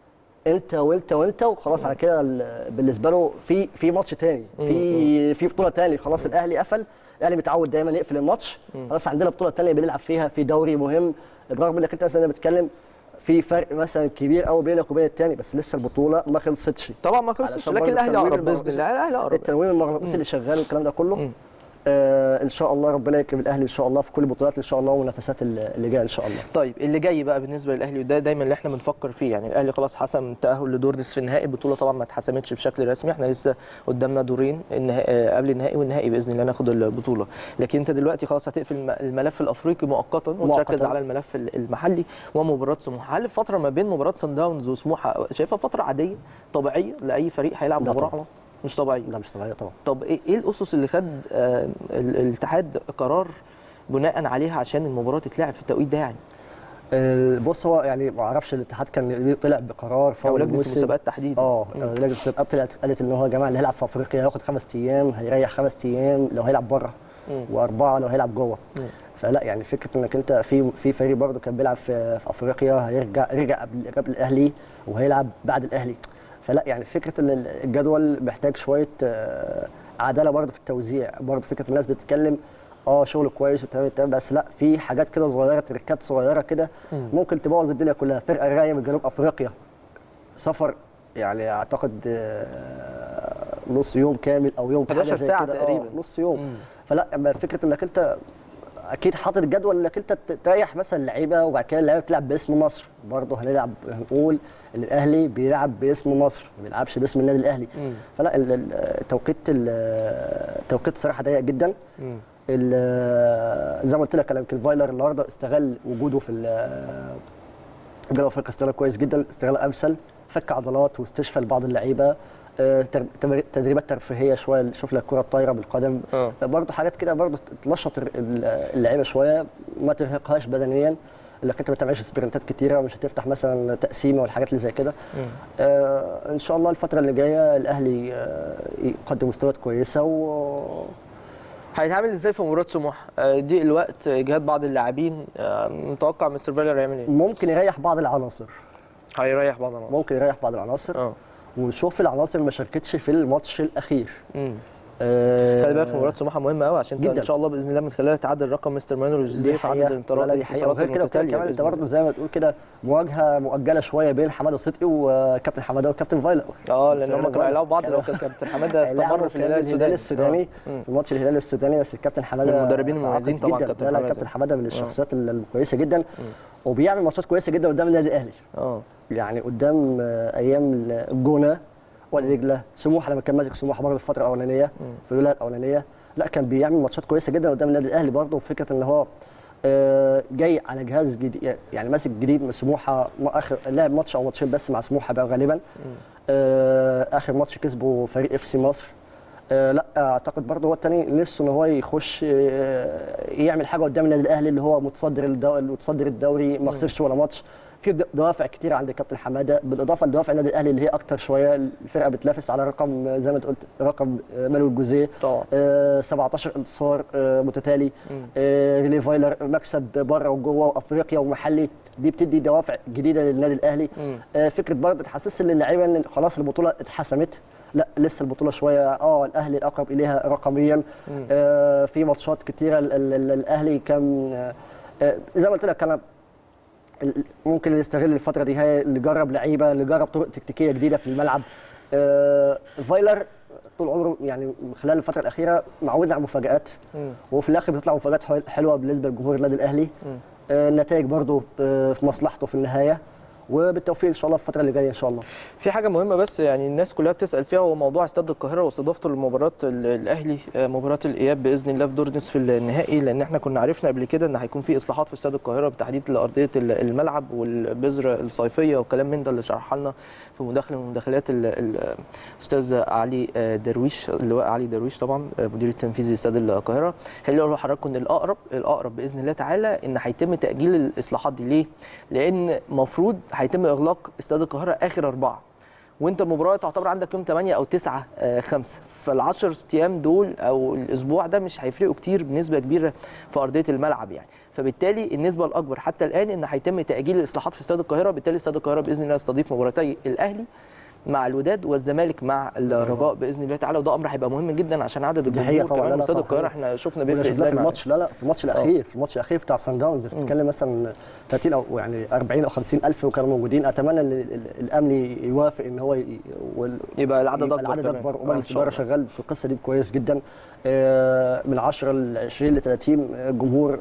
انت وانت وانت وخلاص على كده ال- بالنسبه له في في ماتش تاني في في بطوله تاني خلاص الاهلي قفل الاهلي متعود دايما يقفل الماتش خلاص عندنا بطوله تانيه بنلعب فيها في دوري مهم برغم انك انت مثلا بتتكلم في فرق مثلا كبير قوي بينك وبين التاني بس لسه البطوله ما خلصتش طبعا ما خلصش علشان لكن برضه الاهلي التنوير اقرب باذن المغناطيسي- الله الاهلي اقرب التنويم المغناطيسي اللي شغال والكلام ده كله آه ان شاء الله ربنا يكرم الاهلي ان شاء الله في كل البطولات ان شاء الله والمنافسات اللي جايه ان شاء الله طيب اللي جاي بقى بالنسبه للاهلي وده دايما اللي احنا بنفكر فيه يعني الاهلي خلاص حسم التاهل لدور نصف النهائي البطوله طبعا ما اتحسمتش بشكل رسمي احنا لسه قدامنا دورين النهائي آه، قبل النهائي والنهائي باذن الله ناخد البطوله لكن انت دلوقتي خلاص هتقفل الم- الملف الافريقي مؤقتا وتركز مؤقتاً. على الملف ال- المحلي ومباراه سموحه هل الفتره ما بين مباراه سان داونز وسموحه شايفها فتره عاديه طبيعيه لاي فريق هيلعب لا مباراه طبعاً. مش طبيعيه لا مش طبيعيه طبعا طب ايه إيه الاسس اللي خد آه، ال- الاتحاد قرار بناء عليها عشان المباراه تتلعب في التوقيت ده يعني آه، بص هو يعني ما اعرفش الاتحاد كان ليه طلع بقرار او فور لجنه الموسم المسابقات تحديدا اه لجنه المسابقات طلعت قالت ان هو يا جماعه اللي هيلعب في افريقيا هياخد خمس ايام هيريح خمس ايام لو هيلعب بره واربعه لو هيلعب جوه فلا يعني فكره انك انت في في فريق برضه كان بيلعب في, في افريقيا هيرجع رجع قبل قبل الاهلي وهيلعب بعد الاهلي فلا يعني فكره ان الجدول محتاج شويه آه، عداله برضه في التوزيع برضه فكره الناس بتتكلم اه شغل كويس وتمام تمام بس لا في حاجات كده صغيره تركات صغيره كده ممكن تبوظ الدنيا كلها فرقه جايه من جنوب افريقيا سفر يعني اعتقد آه، نص يوم كامل او يوم حاجة 11 زي ساعة كده. آه، تقريباً. نص يوم فلا أما فكره انك انت اكيد حاطط جدول انك انت ت- تريح مثلا اللعيبه وبعد كده اللعيبه بتلعب باسم مصر برضه هنلعب هنقول ان الاهلي بيلعب باسم مصر ما بيلعبش باسم النادي الاهلي فلا ال- ال- التوقيت ال- التوقيت صراحه ضيق جدا ال- زي ما قلت لك انا يمكن فايلر النهارده استغل وجوده في ال- جنوب افريقيا استغل كويس جدا استغلال امثل فك عضلات واستشفى لبعض اللعيبه آه، تر- تمر- تدريبات ترفيهيه شويه شوف لك الكره الطايره بالقدم آه. برضه حاجات كده برضه تنشط ال- اللعيبه شويه ما ترهقهاش بدنيا انك انت ما تعملش سبرنتات كتيره مش هتفتح مثلا تقسيمه والحاجات اللي زي كده آه ان شاء الله الفتره اللي جايه الاهلي آه يقدم مستويات كويسه و هيتعامل ازاي في مباراه سموحه آه، ضيق الوقت اجهاد بعض اللاعبين آه، متوقع مستر فيلر هيعمل ايه ممكن يريح بعض العناصر هيريح بعض العناصر ممكن يريح بعض العناصر اه ونشوف العناصر اللي ما شاركتش في الماتش الاخير امم آه خلي بالك مباراه سموحه مهمه قوي عشان انت جداً. ان شاء الله باذن الله من خلالها تعدل رقم مستر مانويل دي جوزيه في عدد حقيقة الانتصارات لا لا دي حقيقة الانتصارات وغير كده وكده المتتاليه كمان انت بإذن الله. برضه زي ما تقول كده مواجهة مؤجلة شوية بين حمادة صدقي وكابتن حمادة وكابتن فايلر اه لان هم مستر كانوا هيلاعبوا بعض كانوا- لو كان كابتن حماده هيلعبوا استمر في كان الهلال السوداني السوداني آه. مم. في ماتش الهلال السوداني بس الكابتن حماده من المدربين المميزين تعاقد طبعاً جداً. كابتن لا لا حمادة. كابتن حماده من الشخصيات الكويسه جدا وبيعمل ماتشات كويسه جدا قدام النادي الاهلي اه يعني قدام آه، ايام الجونه وادي دجله سموحه لما كان ماسك سموحه برضه في الفتره الاولانيه في الولايه الاولانيه لا كان بيعمل ماتشات كويسه جدا قدام النادي الاهلي برضه فكره ان هو آه، جاي على جهاز جديد يعني ماسك جديد من سموحه ما اخر لعب ماتش او ماتشين بس مع سموحه بقى غالبا آه، اخر ماتش كسبه فريق اف سي مصر آه، لا اعتقد برضه هو الثاني نفسه ان هو يخش آه، يعمل حاجه قدام النادي الاهلي اللي هو متصدر الدوري متصدر الدوري ما خسرش ولا ماتش في د- دوافع كتير عند كابتن حماده بالاضافه لدوافع النادي الاهلي اللي هي اكتر شويه الفرقه بتنافس على رقم آه، زي ما انت قلت رقم آه، مالو الجوزيه طبعا آه، 17 انتصار آه، متتالي آه، ريلي فايلر مكسب بره وجوه وافريقيا ومحلي دي بتدي دوافع جديده للنادي الاهلي آه، فكره برضه تحسس اللعيبه ان خلاص البطوله اتحسمت لا لسه البطوله شويه اه الاهلي الاقرب اليها رقميا آه في ماتشات كتيره ال- ال- ال- الاهلي كان آه آه، زي ما قلت لك انا ال- ممكن اللي يستغل الفتره دي هي اللي جرب لعيبه اللي جرب طرق تكتيكيه جديده في الملعب آه فايلر طول عمره يعني خلال الفتره الاخيره معودنا على المفاجات وفي الاخر بتطلع مفاجات حل- حلوه بالنسبه لجمهور النادي الاهلي آه النتائج برضو آه في مصلحته في النهايه وبالتوفيق ان شاء الله في الفتره اللي جايه ان شاء الله في حاجه مهمه بس يعني الناس كلها بتسال فيها هو موضوع استاد القاهره واستضافته لمباراه ال- الاهلي آه، مباراه الاياب باذن الله في دور نصف النهائي لان احنا كنا عرفنا قبل كده ان هيكون في اصلاحات في استاد القاهره بتحديد لارضيه ال- الملعب والبذره الصيفيه وكلام من ده اللي شرحها لنا في مداخله من مداخلات ال- ال- الاستاذ علي آه، درويش اللواء علي درويش طبعا آه، مدير التنفيذي لاستاد القاهره خليني اقول لحضراتكم ان الاقرب الاقرب باذن الله تعالى ان هيتم تاجيل الاصلاحات دي ليه؟ لان المفروض هيتم اغلاق استاد القاهره اخر اربعه وانت المباراه تعتبر عندك يوم 8 او 9 آه، 5 فال10 ايام دول او الاسبوع ده مش هيفرقوا كتير بنسبه كبيره في ارضيه الملعب يعني فبالتالي النسبه الاكبر حتى الان ان هيتم تاجيل الاصلاحات في استاد القاهره بالتالي استاد القاهره باذن الله يستضيف مباراتي الاهلي مع الوداد والزمالك مع الرجاء باذن الله تعالى وده امر هيبقى مهم جدا عشان عدد دي حقيقة الجمهور طبعاً، كمان لا، لا، استاد طبعاً. القاهره احنا شفنا كنا بيفرق شفناه ازاي في مع- الماتش لا لا في الماتش الاخير في الماتش الاخير بتاع سان داونز بتتكلم مثلا 30 او يعني 40 او 50 الف وكانوا موجودين اتمنى ان ال- ال- الامن يوافق ان هو ي- وال- يبقى العدد يبقى اكبر العدد كمان. اكبر آه، إن ومجلس شاء الاداره الله. شغال في القصه دي كويس جدا آه، من 10 ل 20 ل 30 الجمهور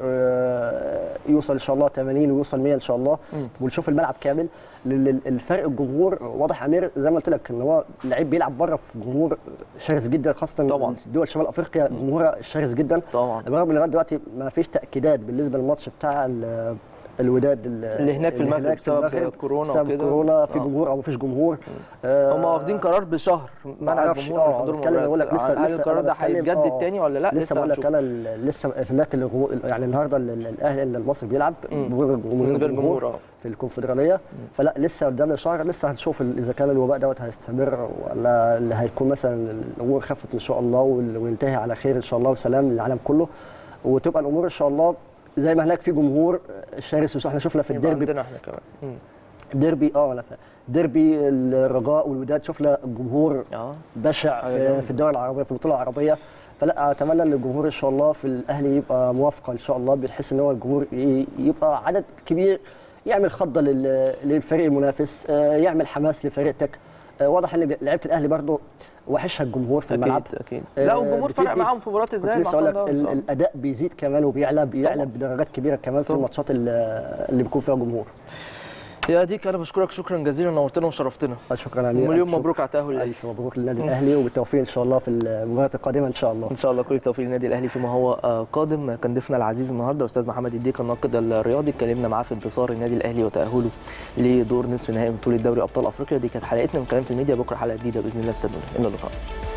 آه، يوصل ان شاء الله 80 ويوصل 100 ان شاء الله ونشوف الملعب كامل لل- لل- الفرق الجمهور واضح يا امير زي ما قلت لك ان هو لعيب بيلعب بره في جمهور شرس جدا خاصه طبعاً. دول شمال افريقيا جمهورها شرس جدا طبعا برغم ان لغايه دلوقتي ما فيش تاكيدات بالنسبه للماتش بتاع ال- الوداد ال- اللي هناك في اللي المغرب هناك في بسبب المغرب كورونا بسبب وكده. كورونا في آه. جمهور او ما فيش جمهور آه، هم واخدين قرار بشهر منع معرفش، الجمهور من آه، حضور بتكلم بقول لك المباريات لسه هل لسه القرار أنا ده بتكلم، هيتجدد آه، تاني ولا لا لسه بقول لك هنشوف. انا ال- لسه هناك الجمهور يعني النهارده ال- ال- الاهلي المصري بيلعب من غير من غير جمهور اه في الكونفدراليه فلا لسه قدامنا شهر لسه هنشوف ال- اذا كان الوباء دوت هيستمر ولا اللي هيكون مثلا الامور خفت ان شاء الله وال- وينتهي على خير ان شاء الله وسلام للعالم كله وتبقى الامور ان شاء الله زي ما هناك في جمهور شرس وس- احنا شفنا في يبقى الديربي عندنا احنا كمان مم. ديربي اه انا فاهم. ديربي الرجاء والوداد شفنا جمهور اه بشع حاجة في, جامدة. في الدول العربيه في البطوله العربيه فلا اتمنى ان الجمهور ان شاء الله في الاهلي يبقى موافقه ان شاء الله بحيث ان هو الجمهور ي- يبقى عدد كبير يعمل خضه لل- للفريق المنافس آه، يعمل حماس لفريقك آه، واضح ان لعيبه الاهلي برضو وحشها الجمهور في الملعب اكيد اكيد آه، لا والجمهور فرق بتدي- معاهم في مباراه كنت الذهاب مع لسه اقول لك صن ال- داونز. آه. الاداء بيزيد كمان وبيعلى بيعلى طبعاً. بدرجات كبيره كمان في طبعاً. الماتشات اللي اللي بيكون فيها جمهور يا ديك انا بشكرك شكرا جزيلا نورتنا وشرفتنا شكرا امير ومليون ألف مبروك على التاهل شكر. للاهلي الف مبروك للنادي الاهلي وبالتوفيق ان شاء الله في المباريات القادمه ان شاء الله ان شاء الله كل التوفيق للنادي الاهلي فيما هو آه، قادم كان ضيفنا العزيز النهارده استاذ محمد الديك الناقد الرياضي اتكلمنا معاه في انتصار النادي الاهلي وتاهله لدور نصف نهائي بطوله دوري ابطال افريقيا دي كانت حلقتنا من كلام في الميديا بكره حلقه جديده باذن الله استنونا الى اللقاء